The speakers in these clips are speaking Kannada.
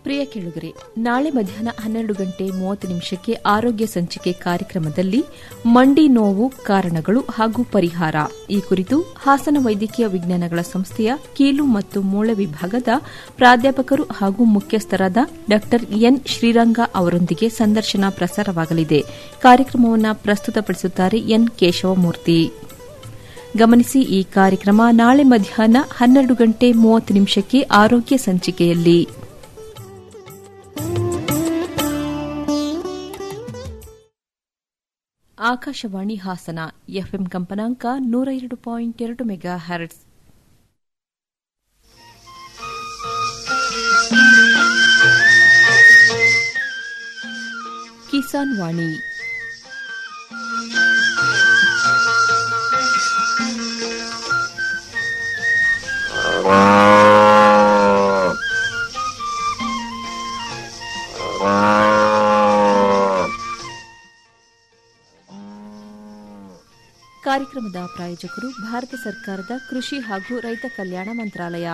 ಪ್ರಿಯ ಕೇಳುಗರೆ ನಾಳೆ ಮಧ್ಯಾಹ್ನ ಹನ್ನೆರಡು ಗಂಟೆ ಮೂವತ್ತು ನಿಮಿಷಕ್ಕೆ ಆರೋಗ್ಯ ಸಂಚಿಕೆ ಕಾರ್ಯಕ್ರಮದಲ್ಲಿ ಮಂಡಿ ನೋವು ಕಾರಣಗಳು ಹಾಗೂ ಪರಿಹಾರ ಈ ಕುರಿತು ಹಾಸನ ವೈದ್ಯಕೀಯ ವಿಜ್ಞಾನಗಳ ಸಂಸ್ಥೆಯ ಕೀಲು ಮತ್ತು ಮೂಳೆ ವಿಭಾಗದ ಪ್ರಾಧ್ಯಾಪಕರು ಹಾಗೂ ಮುಖ್ಯಸ್ಥರಾದ ಡಾ ಎನ್ ಶ್ರೀರಂಗ ಅವರೊಂದಿಗೆ ಸಂದರ್ಶನ ಪ್ರಸಾರವಾಗಲಿದೆ ಕಾರ್ಯಕ್ರಮವನ್ನು ಪ್ರಸ್ತುತಪಡಿಸುತ್ತಾರೆ ಎನ್ ಕೇಶವಮೂರ್ತಿ ಗಮನಿಸಿ ಈ ಕಾರ್ಯಕ್ರಮ ನಾಳೆ ಮಧ್ಯಾಹ್ನ ಹನ್ನೆರಡು ಗಂಟೆ ಮೂವತ್ತು ನಿಮಿಷಕ್ಕೆ ಆರೋಗ್ಯ ಸಂಚಿಕೆಯಲ್ಲಿ ಆಕಾಶವಾಣಿ ಹಾಸನ ಎಫ್ಎಂ ಕಂಪನಾಂಕ ನೂರ ಎರಡು ಪಾಯಿಂಟ್ ಎರಡು ಮೆಗಾ ಹರ್ಟ್ಸ್ ಕಿಸಾನ್ ವಾಣಿ ಕಾರ್ಯಕ್ರಮದ ಪ್ರಾಯೋಜಕರು ಭಾರತ ಸರ್ಕಾರದ ಕೃಷಿ ಹಾಗೂ ರೈತ ಕಲ್ಯಾಣ ಮಂತ್ರಾಲಯ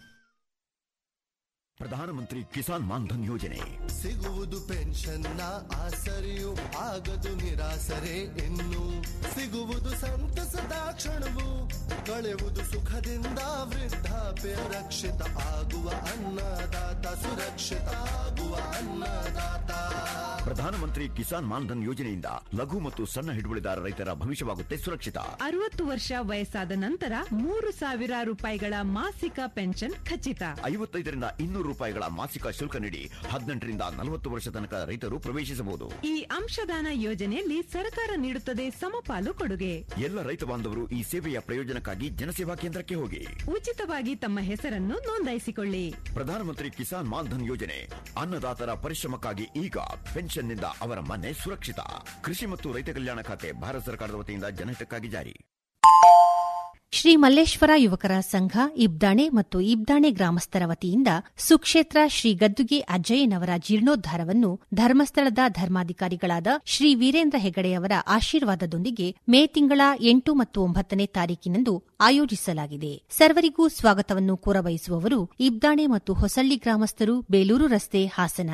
ಪ್ರಧಾನಮಂತ್ರಿ ಕಿಸಾನ್ ಮಾನ್ಧನ್ ಯೋಜನೆ ಸಿಗುವುದು ಪೆನ್ಷನ್ನ ಆಸರೆಯು ಆಗದು ನಿರಾಸರೆ ಇನ್ನು ಸಿಗುವುದು ಸಂತಸದ ಕ್ಷಣವು ಕಳೆಯುವುದು ಸುಖದಿಂದ ವೃದ್ಧಾಪ್ಯ ರಕ್ಷಿತ ಆಗುವ ಅನ್ನದಾತ ಸುರಕ್ಷಿತ ಆಗುವ ಅನ್ನದಾತ ಪ್ರಧಾನಮಂತ್ರಿ ಕಿಸಾನ್ ಮಾನ್ಧನ್ ಯೋಜನೆಯಿಂದ ಲಘು ಮತ್ತು ಸಣ್ಣ ಹಿಡುವಳಿದಾರ ರೈತರ ಭವಿಷ್ಯವಾಗುತ್ತೆ ಸುರಕ್ಷಿತ ಅರವತ್ತು ವರ್ಷ ವಯಸ್ಸಾದ ನಂತರ ಮೂರು ಸಾವಿರ ರೂಪಾಯಿಗಳ ಮಾಸಿಕ ಪೆನ್ಷನ್ ಖಚಿತ ಐವತ್ತೈದರಿಂದ ಇನ್ನೂರು ರೂಪಾಯಿಗಳ ಮಾಸಿಕ ಶುಲ್ಕ ನೀಡಿ ಹದಿನೆಂಟರಿಂದ ನಲವತ್ತು ವರ್ಷ ತನಕ ರೈತರು ಪ್ರವೇಶಿಸಬಹುದು ಈ ಅಂಶದಾನ ಯೋಜನೆಯಲ್ಲಿ ಸರ್ಕಾರ ನೀಡುತ್ತದೆ ಸಮಪಾಲು ಕೊಡುಗೆ ಎಲ್ಲ ರೈತ ಬಾಂಧವರು ಈ ಸೇವೆಯ ಪ್ರಯೋಜನಕ್ಕಾಗಿ ಜನಸೇವಾ ಕೇಂದ್ರಕ್ಕೆ ಹೋಗಿ ಉಚಿತವಾಗಿ ತಮ್ಮ ಹೆಸರನ್ನು ನೋಂದಾಯಿಸಿಕೊಳ್ಳಿ ಪ್ರಧಾನಮಂತ್ರಿ ಕಿಸಾನ್ ಮಾನ್ಧನ್ ಯೋಜನೆ ಅನ್ನದಾತರ ಪರಿಶ್ರಮಕ್ಕಾಗಿ ಈಗ ಪೆನ್ಷನ್ನಿಂದ ಅವರ ಮನೆ ಸುರಕ್ಷಿತ ಕೃಷಿ ಮತ್ತು ರೈತ ಕಲ್ಯಾಣ ಖಾತೆ ಭಾರತ ಸರ್ಕಾರದ ವತಿಯಿಂದ ಜನಹಿತಕ್ಕಾಗಿ ಜಾರಿ ಶ್ರೀ ಮಲ್ಲೇಶ್ವರ ಯುವಕರ ಸಂಘ ಇಬ್ದಾಣೆ ಮತ್ತು ಇಬ್ದಾಣೆ ಗ್ರಾಮಸ್ಥರ ವತಿಯಿಂದ ಸುಕ್ಷೇತ್ರ ಶ್ರೀ ಗದ್ದುಗೆ ಅಜ್ಜಯ್ಯನವರ ಜೀರ್ಣೋದ್ಧಾರವನ್ನು ಧರ್ಮಸ್ಥಳದ ಧರ್ಮಾಧಿಕಾರಿಗಳಾದ ಶ್ರೀ ವೀರೇಂದ್ರ ಹೆಗಡೆಯವರ ಆಶೀರ್ವಾದದೊಂದಿಗೆ ಮೇ ತಿಂಗಳ ಎಂಟು ಮತ್ತು ಒಂಬತ್ತನೇ ತಾರೀಕಿನಂದು ಆಯೋಜಿಸಲಾಗಿದೆ ಸರ್ವರಿಗೂ ಸ್ವಾಗತವನ್ನು ಕೋರಬಯಸುವವರು ಇಬ್ದಾಣೆ ಮತ್ತು ಹೊಸಳ್ಳಿ ಗ್ರಾಮಸ್ಥರು ಬೇಲೂರು ರಸ್ತೆ ಹಾಸನ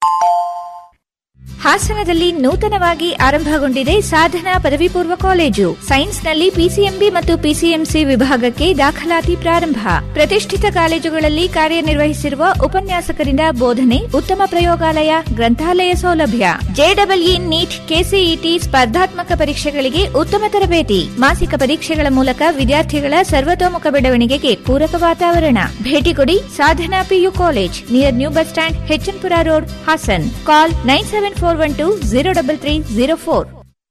ಹಾಸನದಲ್ಲಿ ನೂತನವಾಗಿ ಆರಂಭಗೊಂಡಿದೆ ಸಾಧನಾ ಪದವಿ ಪೂರ್ವ ಕಾಲೇಜು ಸೈನ್ಸ್ನಲ್ಲಿ ಪಿಸಿಎಂಬಿ ಮತ್ತು ಪಿಸಿಎಂಸಿ ವಿಭಾಗಕ್ಕೆ ದಾಖಲಾತಿ ಪ್ರಾರಂಭ ಪ್ರತಿಷ್ಠಿತ ಕಾಲೇಜುಗಳಲ್ಲಿ ಕಾರ್ಯನಿರ್ವಹಿಸಿರುವ ಉಪನ್ಯಾಸಕರಿಂದ ಬೋಧನೆ ಉತ್ತಮ ಪ್ರಯೋಗಾಲಯ ಗ್ರಂಥಾಲಯ ಸೌಲಭ್ಯ ಜೆಡಬ್ಲ್ಇ ನೀಟ್ ಕೆಸಿಇಟಿ ಸ್ಪರ್ಧಾತ್ಮಕ ಪರೀಕ್ಷೆಗಳಿಗೆ ಉತ್ತಮ ತರಬೇತಿ ಮಾಸಿಕ ಪರೀಕ್ಷೆಗಳ ಮೂಲಕ ವಿದ್ಯಾರ್ಥಿಗಳ ಸರ್ವತೋಮುಖ ಬೆಳವಣಿಗೆಗೆ ಪೂರಕ ವಾತಾವರಣ ಭೇಟಿ ಕೊಡಿ Sadhana PU college near new bus stand ಹೆಚ್ಎನ್ಪುರ road Hassan call nine seven four one two zero double three zero four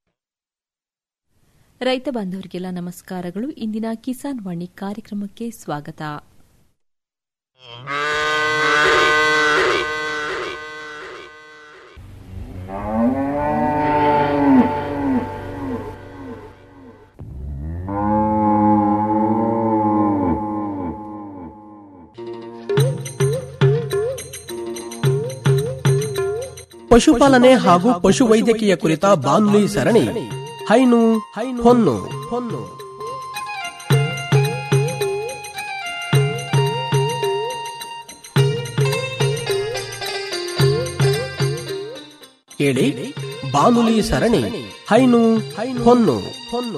ರೈತ ಬಾಂಧವರಿಗೆಲ್ಲ ನಮಸ್ಕಾರಗಳು ಇಂದಿನ ಕಿಸಾನ್ ವಾಣಿ ಕಾರ್ಯಕ್ರಮಕ್ಕೆ ಸ್ವಾಗತ ಪಶುಪಾಲನೆ ಹಾಗೂ ಪಶುವೈದ್ಯಕೀಯ ಕುರಿತ ಬಾನುಲಿ ಸರಣಿ ಹೈನು ಹೊನ್ನು ಹೊನ್ನು ಕೇಳಿ ಬಾನುಲಿ ಸರಣಿ ಹೈನು ಹೊನ್ನು ಹೊನ್ನು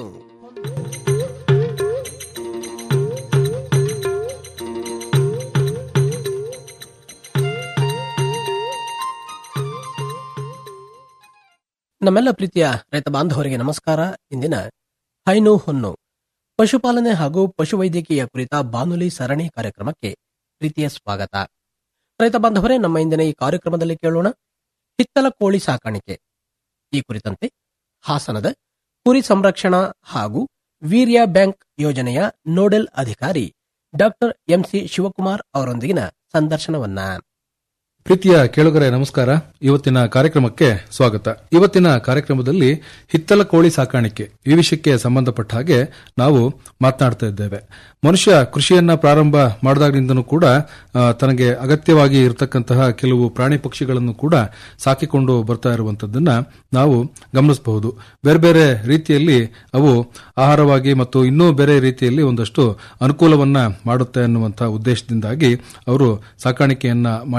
ನಮ್ಮೆಲ್ಲ ಪ್ರೀತಿಯ ರೈತ ಬಾಂಧವರಿಗೆ ನಮಸ್ಕಾರ ಇಂದಿನ ಹೈನು ಹೊನ್ನು ಪಶುಪಾಲನೆ ಹಾಗೂ ಪಶುವೈದ್ಯಕೀಯ ಕುರಿತ ಬಾನುಲಿ ಸರಣಿ ಕಾರ್ಯಕ್ರಮಕ್ಕೆ ಪ್ರೀತಿಯ ಸ್ವಾಗತ ರೈತ ಬಾಂಧವರೇ ನಮ್ಮ ಇಂದಿನ ಈ ಕಾರ್ಯಕ್ರಮದಲ್ಲಿ ಕೇಳೋಣ ಹಿತ್ತಲ ಕೋಳಿ ಸಾಕಾಣಿಕೆ ಈ ಕುರಿತಂತೆ ಹಾಸನದ ಕುರಿ ಸಂರಕ್ಷಣಾ ಹಾಗೂ ವೀರ್ಯ ಬ್ಯಾಂಕ್ ಯೋಜನೆಯ ನೋಡೆಲ್ ಅಧಿಕಾರಿ ಡಾಕ್ಟರ್ ಎಂಸಿ ಶಿವಕುಮಾರ್ ಅವರೊಂದಿಗಿನ ಸಂದರ್ಶನವನ್ನ ಪ್ರೀತಿಯ ಕೇಳುಗರೆ ನಮಸ್ಕಾರ ಇವತ್ತಿನ ಕಾರ್ಯಕ್ರಮಕ್ಕೆ ಸ್ವಾಗತ ಇವತ್ತಿನ ಕಾರ್ಯಕ್ರಮದಲ್ಲಿ ಹಿತ್ತಲ ಕೋಳಿ ಸಾಕಾಣಿಕೆ ಈ ವಿಷಯಕ್ಕೆ ಸಂಬಂಧಪಟ್ಟ ಹಾಗೆ ನಾವು ಮಾತನಾಡ್ತಾ ಇದ್ದೇವೆ ಮನುಷ್ಯ ಕೃಷಿಯನ್ನ ಪ್ರಾರಂಭ ಮಾಡಿದಾಗಿನಿಂದನೂ ಕೂಡ ಆ, ತನಗೆ ಅಗತ್ಯವಾಗಿ ಇರತಕ್ಕಂತಹ ಕೆಲವು ಪ್ರಾಣಿ ಪಕ್ಷಿಗಳನ್ನು ಕೂಡ ಸಾಕಿಕೊಂಡು ಬರ್ತಾ ಇರುವಂತದ್ದನ್ನ ನಾವು ಗಮನಿಸಬಹುದು ಬೇರೆ ಬೇರೆ ರೀತಿಯಲ್ಲಿ ಅವು ಆಹಾರವಾಗಿ ಮತ್ತು ಇನ್ನೂ ಬೇರೆ ರೀತಿಯಲ್ಲಿ ಒಂದಷ್ಟು ಅನುಕೂಲವನ್ನ ಮಾಡುತ್ತೆ ಅನ್ನುವಂತಹ ಉದ್ದೇಶದಿಂದಾಗಿ ಅವರು ಸಾಕಾಣಿಕೆಯನ್ನ ಮಾಡಿಕೊಂಡು ಬರ್ತಾ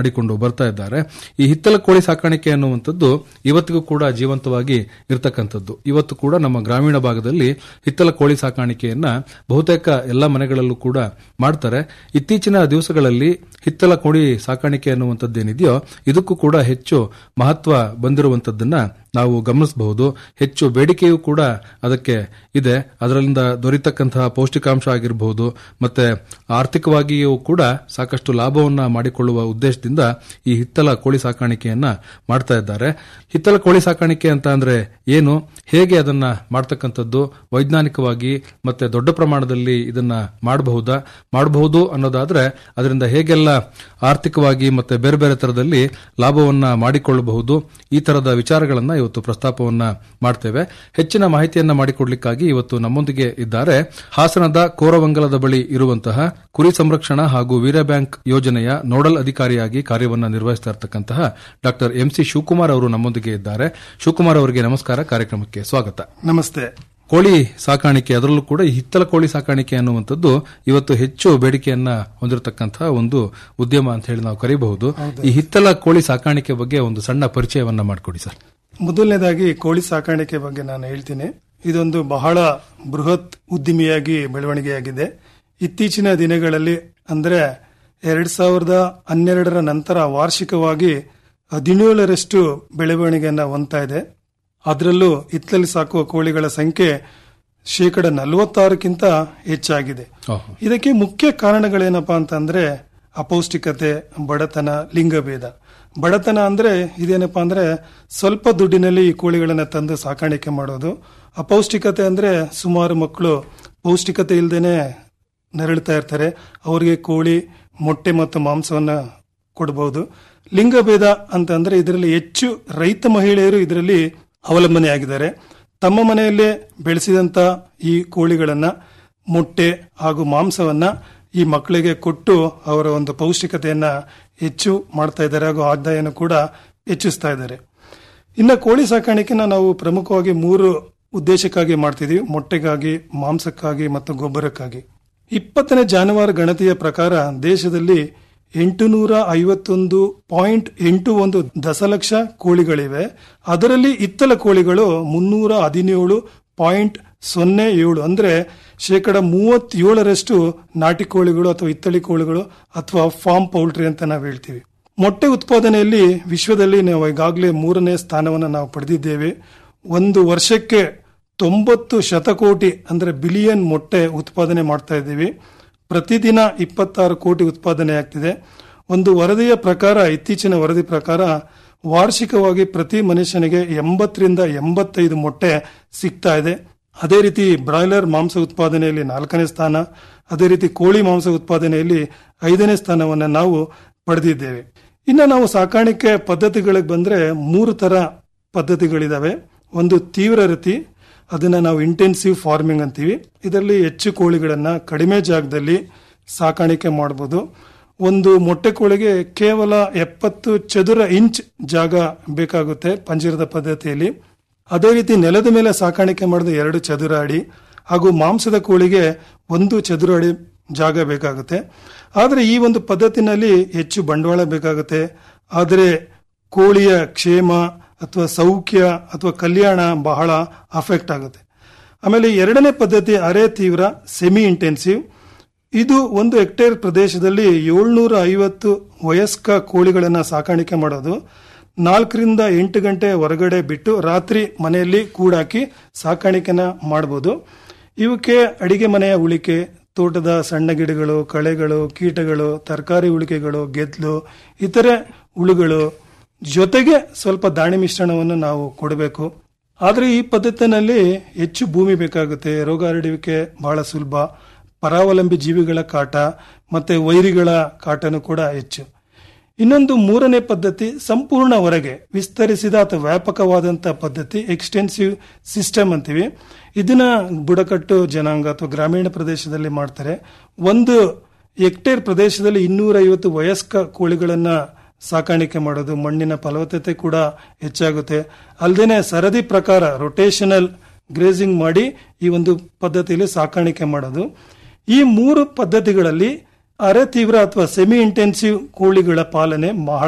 ಬರ್ತಾ ಇದ್ದಾರೆ ಈ ಹಿತ್ತಲ ಕೋಳಿ ಸಾಕಾಣಿಕೆ ಅನ್ನುವಂಥದ್ದು ಇವತ್ತಿಗೂ ಕೂಡ ಜೀವಂತವಾಗಿ ಇರತಕ್ಕಂಥದ್ದು ಇವತ್ತು ಕೂಡ ನಮ್ಮ ಗ್ರಾಮೀಣ ಭಾಗದಲ್ಲಿ ಹಿತ್ತಲ ಕೋಳಿ ಸಾಕಾಣಿಕೆಯನ್ನ ಬಹುತೇಕ ಎಲ್ಲ ಮನೆಗಳಲ್ಲೂ ಕೂಡ ಮಾಡ್ತಾರೆ ಇತ್ತೀಚಿನ ದಿವಸಗಳಲ್ಲಿ ಹಿತ್ತಲ ಕೋಳಿ ಸಾಕಾಣಿಕೆ ಅನ್ನುವಂಥದ್ದೇನಿದೆಯೋ ಇದಕ್ಕೂ ಕೂಡ ಹೆಚ್ಚು ಮಹತ್ವ ಬಂದಿರುವಂತದ್ದನ್ನ ನಾವು ಗಮನಿಸಬಹುದು ಹೆಚ್ಚು ಬೇಡಿಕೆಯೂ ಕೂಡ ಅದಕ್ಕೆ ಇದೆ ಅದರಿಂದ ದೊರೆತಕ್ಕಂತಹ ಪೌಷ್ಟಿಕಾಂಶ ಆಗಿರಬಹುದು ಮತ್ತೆ ಆರ್ಥಿಕವಾಗಿಯೂ ಕೂಡ ಸಾಕಷ್ಟು ಲಾಭವನ್ನ ಮಾಡಿಕೊಳ್ಳುವ ಉದ್ದೇಶದಿಂದ ಈ ಹಿತ್ತಲ ಕೋಳಿ ಸಾಕಾಣಿಕೆಯನ್ನ ಮಾಡ್ತಾ ಇದ್ದಾರೆ ಹಿತ್ತಲ ಕೋಳಿ ಸಾಕಾಣಿಕೆ ಅಂತ ಅಂದ್ರೆ ಏನು ಹೇಗೆ ಅದನ್ನ ಮಾಡ್ತಕ್ಕಂಥದ್ದು ವೈಜ್ಞಾನಿಕವಾಗಿ ಮತ್ತೆ ದೊಡ್ಡ ಪ್ರಮಾಣದಲ್ಲಿ ಇದನ್ನ ಮಾಡಬಹುದಾ ಮಾಡಬಹುದು ಅನ್ನೋದಾದ್ರೆ ಅದರಿಂದ ಹೇಗೆಲ್ಲ ಆರ್ಥಿಕವಾಗಿ ಮತ್ತೆ ಬೇರೆ ಬೇರೆ ತರದಲ್ಲಿ ಲಾಭವನ್ನ ಮಾಡಿಕೊಳ್ಳಬಹುದು ಈ ತರದ ವಿಚಾರಗಳನ್ನ ಇವತ್ತು ಪ್ರಸ್ತಾಪವನ್ನ ಮಾಡ್ತೇವೆ ಹೆಚ್ಚಿನ ಮಾಹಿತಿಯನ್ನ ಮಾಡಿಕೊಡ್ಲಿಕ್ಕಾಗಿ ಇವತ್ತು ನಮ್ಮೊಂದಿಗೆ ಇದ್ದಾರೆ ಹಾಸನದ ಕೋರವಂಗಲದ ಬಳಿ ಇರುವಂತಹ ಕುರಿ ಸಂರಕ್ಷಣಾ ಹಾಗೂ ವೀರ ಬ್ಯಾಂಕ್ ಯೋಜನೆಯ ನೋಡಲ್ ಅಧಿಕಾರಿಯಾಗಿ ಕಾರ್ಯವನ್ನ ನಿರ್ವಹಿಸ್ತಾ ಇರತಕ್ಕಂತಹ ಡಾಕ್ಟರ್ ಎಂಸಿ ಶಿವಕುಮಾರ್ ಅವರು ನಮ್ಮೊಂದಿಗೆ ಇದ್ದಾರೆ ಶಿವಕುಮಾರ್ ಅವರಿಗೆ ನಮಸ್ಕಾರ ಕಾರ್ಯಕ್ರಮಕ್ಕೆ ಸ್ವಾಗತ ನಮಸ್ತೆ ಕೋಳಿ ಸಾಕಾಣಿಕೆ ಅದರಲ್ಲೂ ಕೂಡ ಈ ಹಿತ್ತಲ ಕೋಳಿ ಸಾಕಾಣಿಕೆ ಅನ್ನುವಂಥದ್ದು ಇವತ್ತು ಹೆಚ್ಚು ಬೇಡಿಕೆಯನ್ನ ಹೊಂದಿರತಕ್ಕಂತಹ ಒಂದು ಉದ್ಯಮ ಅಂತ ಹೇಳಿ ನಾವು ಕರೀಬಹುದು ಈ ಹಿತ್ತಲ ಕೋಳಿ ಸಾಕಾಣಿಕೆ ಬಗ್ಗೆ ಒಂದು ಸಣ್ಣ ಪರಿಚಯವನ್ನ ಮಾಡಿಕೊಡಿ ಸರ್ ಮೊದಲನೇದಾಗಿ ಕೋಳಿ ಸಾಕಾಣಿಕೆ ಬಗ್ಗೆ ನಾನು ಹೇಳ್ತೀನಿ ಇದೊಂದು ಬಹಳ ಬೃಹತ್ ಉದ್ದಿಮೆಯಾಗಿ ಬೆಳವಣಿಗೆಯಾಗಿದೆ ಇತ್ತೀಚಿನ ದಿನಗಳಲ್ಲಿ ಅಂದ್ರೆ ಎರಡ್ ಸಾವಿರದ ಹನ್ನೆರಡರ ನಂತರ ವಾರ್ಷಿಕವಾಗಿ ಹದಿನೇಳರಷ್ಟು ಬೆಳವಣಿಗೆಯನ್ನ ಹೊಂದ್ತಾ ಇದೆ ಅದರಲ್ಲೂ ಇತ್ತಲಲ್ಲಿ ಸಾಕುವ ಕೋಳಿಗಳ ಸಂಖ್ಯೆ ಶೇಕಡ ನಲವತ್ತಾರಕ್ಕಿಂತ ಹೆಚ್ಚಾಗಿದೆ ಓಹೋ. ಇದಕ್ಕೆ ಮುಖ್ಯ ಕಾರಣಗಳೇನಪ್ಪಾ ಅಂತಂದ್ರೆ ಅಪೌಷ್ಟಿಕತೆ ಬಡತನ ಲಿಂಗಭೇದ ಬಡತನ ಅಂದ್ರೆ ಇದೇನಪ್ಪಾ ಅಂದ್ರೆ ಸ್ವಲ್ಪ ದುಡ್ಡಿನಲ್ಲಿ ಈ ಕೋಳಿಗಳನ್ನ ತಂದು ಸಾಕಾಣಿಕೆ ಮಾಡೋದು ಅಪೌಷ್ಟಿಕತೆ ಅಂದ್ರೆ ಸುಮಾರು ಮಕ್ಕಳು ಪೌಷ್ಟಿಕತೆ ಇಲ್ದೇನೆ ನರಳ್ತಾ ಇರ್ತಾರೆ ಅವರಿಗೆ ಕೋಳಿ ಮೊಟ್ಟೆ ಮತ್ತು ಮಾಂಸವನ್ನ ಕೊಡಬಹುದು ಲಿಂಗಭೇದ ಅಂತಂದ್ರೆ ಇದರಲ್ಲಿ ಹೆಚ್ಚು ರೈತ ಮಹಿಳೆಯರು ಇದರಲ್ಲಿ ಅವಲಂಬನೆಯಾಗಿದ್ದಾರೆ ತಮ್ಮ ಮನೆಯಲ್ಲೇ ಬೆಳೆಸಿದಂತ ಈ ಕೋಳಿಗಳನ್ನ ಮೊಟ್ಟೆ ಹಾಗೂ ಮಾಂಸವನ್ನ ಈ ಮಕ್ಕಳಿಗೆ ಕೊಟ್ಟು ಅವರ ಒಂದು ಪೌಷ್ಟಿಕತೆಯನ್ನ ಹೆಚ್ಚು ಮಾಡ್ತಾ ಇದ್ದಾರೆ ಹಾಗೂ ಆದಾಯನ ಕೂಡ ಹೆಚ್ಚಿಸ್ತಾ ಇದ್ದಾರೆ ಇನ್ನು ಕೋಳಿ ಸಾಕಾಣಿಕೆನ ನಾವು ಪ್ರಮುಖವಾಗಿ ಮೂರು ಉದ್ದೇಶಕ್ಕಾಗಿ ಮಾಡ್ತಿದೀವಿ ಮೊಟ್ಟೆಗಾಗಿ ಮಾಂಸಕ್ಕಾಗಿ ಮತ್ತು ಗೊಬ್ಬರಕ್ಕಾಗಿ ಇಪ್ಪತ್ತನೇ ಜಾನುವಾರು ಗಣತಿಯ ಪ್ರಕಾರ ದೇಶದಲ್ಲಿ ಎಂಟುನೂರ ಐವತ್ತೊಂದು ಪಾಯಿಂಟ್ ಎಂಟು ಒಂದು ದಶಲಕ್ಷ ಕೋಳಿಗಳಿವೆ ಅದರಲ್ಲಿ ಇತ್ತಲ ಕೋಳಿಗಳು ಮುನ್ನೂರ ಹದಿನೇಳು ಪಾಯಿಂಟ್ ಸೊನ್ನೆ ಏಳು ಅಂದ್ರೆ ಶೇಕಡ ಮೂವತ್ತೇಳರಷ್ಟು ನಾಟಿ ಕೋಳಿಗಳು ಅಥವಾ ಇತ್ತಳಿ ಕೋಳಿಗಳು ಅಥವಾ ಫಾರ್ಮ್ ಪೌಲ್ಟ್ರಿ ಅಂತ ನಾವು ಹೇಳ್ತೀವಿ ಮೊಟ್ಟೆ ಉತ್ಪಾದನೆಯಲ್ಲಿ ವಿಶ್ವದಲ್ಲಿ ನಾವು ಈಗಾಗಲೇ ಮೂರನೇ ಸ್ಥಾನವನ್ನು ನಾವು ಪಡೆದಿದ್ದೇವೆ ಒಂದು ವರ್ಷಕ್ಕೆ ತೊಂಬತ್ತು ಶತಕೋಟಿ ಅಂದ್ರೆ ಬಿಲಿಯನ್ ಮೊಟ್ಟೆ ಉತ್ಪಾದನೆ ಮಾಡ್ತಾ ಇದ್ದೀವಿ ಪ್ರತಿದಿನ ಇಪ್ಪತ್ತಾರು ಕೋಟಿ ಉತ್ಪಾದನೆ ಆಗ್ತಿದೆ ಒಂದು ವರದಿಯ ಪ್ರಕಾರ ಇತ್ತೀಚಿನ ವರದಿ ಪ್ರಕಾರ ವಾರ್ಷಿಕವಾಗಿ ಪ್ರತಿ ಮನುಷ್ಯನಿಗೆ ಎಂಬತ್ತರಿಂದ ಎಂಬತ್ತೈದು ಮೊಟ್ಟೆ ಸಿಗ್ತಾ ಇದೆ ಅದೇ ರೀತಿ ಬ್ರಾಯ್ಲರ್ ಮಾಂಸ ಉತ್ಪಾದನೆಯಲ್ಲಿ ನಾಲ್ಕನೇ ಸ್ಥಾನ ಅದೇ ರೀತಿ ಕೋಳಿ ಮಾಂಸ ಉತ್ಪಾದನೆಯಲ್ಲಿ ಐದನೇ ಸ್ಥಾನವನ್ನು ನಾವು ಪಡೆದಿದ್ದೇವೆ ಇನ್ನು ನಾವು ಸಾಕಾಣಿಕೆ ಪದ್ಧತಿಗಳಿಗೆ ಬಂದ್ರೆ ಮೂರು ತರ ಪದ್ಧತಿಗಳಿದಾವೆ ಒಂದು ತೀವ್ರ ರೀತಿ ಅದನ್ನ ನಾವು ಇಂಟೆನ್ಸಿವ್ ಫಾರ್ಮಿಂಗ್ ಅಂತೀವಿ ಇದರಲ್ಲಿ ಹೆಚ್ಚು ಕೋಳಿಗಳನ್ನ ಕಡಿಮೆ ಜಾಗದಲ್ಲಿ ಸಾಕಾಣಿಕೆ ಮಾಡಬಹುದು ಒಂದು ಮೊಟ್ಟೆ ಕೋಳಿಗೆ ಕೇವಲ ಎಪ್ಪತ್ತು ಚದುರ ಇಂಚ್ ಜಾಗ ಬೇಕಾಗುತ್ತೆ ಪಂಜರದ ಪದ್ಧತಿಯಲ್ಲಿ ಅದೇ ರೀತಿ ನೆಲದ ಮೇಲೆ ಸಾಕಾಣಿಕೆ ಮಾಡಿದ ಎರಡು ಚದುರ ಅಡಿ ಹಾಗೂ ಮಾಂಸದ ಕೋಳಿಗೆ ಒಂದು ಚದುರ ಅಡಿ ಜಾಗ ಬೇಕಾಗುತ್ತೆ ಆದರೆ ಈ ಒಂದು ಪದ್ಧತಿನಲ್ಲಿ ಹೆಚ್ಚು ಬಂಡವಾಳ ಬೇಕಾಗುತ್ತೆ ಆದರೆ ಕೋಳಿಯ ಕ್ಷೇಮ ಅಥವಾ ಸೌಖ್ಯ ಅಥವಾ ಕಲ್ಯಾಣ ಬಹಳ ಅಫೆಕ್ಟ್ ಆಗುತ್ತೆ ಆಮೇಲೆ ಎರಡನೇ ಪದ್ಧತಿ ಅರೆ ತೀವ್ರ ಸೆಮಿ ಇಂಟೆನ್ಸಿವ್ ಇದು ಒಂದು ಹೆಕ್ಟೇರ್ ಪ್ರದೇಶದಲ್ಲಿ ಏಳ್ನೂರ ಐವತ್ತು ವಯಸ್ಕ ಕೋಳಿಗಳನ್ನ ಸಾಕಾಣಿಕೆ ಮಾಡೋದು ನಾಲ್ಕರಿಂದ ಎಂಟು ಗಂಟೆ ಹೊರಗಡೆ ಬಿಟ್ಟು ರಾತ್ರಿ ಮನೆಯಲ್ಲಿ ಕೂಡಾಕಿ ಸಾಕಾಣಿಕೆನ ಮಾಡಬಹುದು ಇವಕ್ಕೆ ಅಡಿಗೆ ಮನೆಯ ಉಳಿಕೆ ತೋಟದ ಸಣ್ಣ ಗಿಡಗಳು ಕಳೆಗಳು ಕೀಟಗಳು ತರಕಾರಿ ಉಳಿಕೆಗಳು ಗೆದ್ಲು ಇತರೆ ಹುಳುಗಳು ಜೊತೆಗೆ ಸ್ವಲ್ಪ ದಾಣಿ ಮಿಶ್ರಣವನ್ನು ನಾವು ಕೊಡಬೇಕು ಆದರೆ ಈ ಪದ್ಧತಿನಲ್ಲಿ ಹೆಚ್ಚು ಭೂಮಿ ಬೇಕಾಗುತ್ತೆ ರೋಗ ಹರಡುವಿಕೆ ಬಹಳ ಸುಲಭ ಪರಾವಲಂಬಿ ಜೀವಿಗಳ ಕಾಟ ಮತ್ತೆ ವೈರಿಗಳ ಕಾಟನೂ ಕೂಡ ಹೆಚ್ಚು ಇನ್ನೊಂದು ಮೂರನೇ ಪದ್ಧತಿ ಸಂಪೂರ್ಣ ಹೊರಗೆ ವಿಸ್ತರಿಸಿದ ಅಥವಾ ವ್ಯಾಪಕವಾದಂಥ ಪದ್ಧತಿ ಎಕ್ಸ್ಟೆನ್ಸಿವ್ ಸಿಸ್ಟಮ್ ಅಂತೀವಿ ಇದನ್ನ ಬುಡಕಟ್ಟು ಜನಾಂಗ ಅಥವಾ ಗ್ರಾಮೀಣ ಪ್ರದೇಶದಲ್ಲಿ ಮಾಡ್ತಾರೆ ಒಂದು ಹೆಕ್ಟೇರ್ ಪ್ರದೇಶದಲ್ಲಿ ಇನ್ನೂರ ಐವತ್ತು ವಯಸ್ಕ ಕೋಳಿಗಳನ್ನ ಸಾಕಾಣಿಕೆ ಮಾಡೋದು ಮಣ್ಣಿನ ಫಲವತ್ತತೆ ಕೂಡ ಹೆಚ್ಚಾಗುತ್ತೆ ಅಲ್ಲದೆ ಸರದಿ ಪ್ರಕಾರ ರೊಟೇಷನಲ್ ಗ್ರೇಸಿಂಗ್ ಮಾಡಿ ಈ ಒಂದು ಪದ್ಧತಿಯಲ್ಲಿ ಸಾಕಾಣಿಕೆ ಮಾಡೋದು ಈ ಮೂರು ಪದ್ಧತಿಗಳಲ್ಲಿ ಅರೆ ತೀವ್ರ ಅಥವಾ ಸೆಮಿ ಇಂಟೆನ್ಸಿವ್ ಕೋಳಿಗಳ ಪಾಲನೆ ಬಹಳ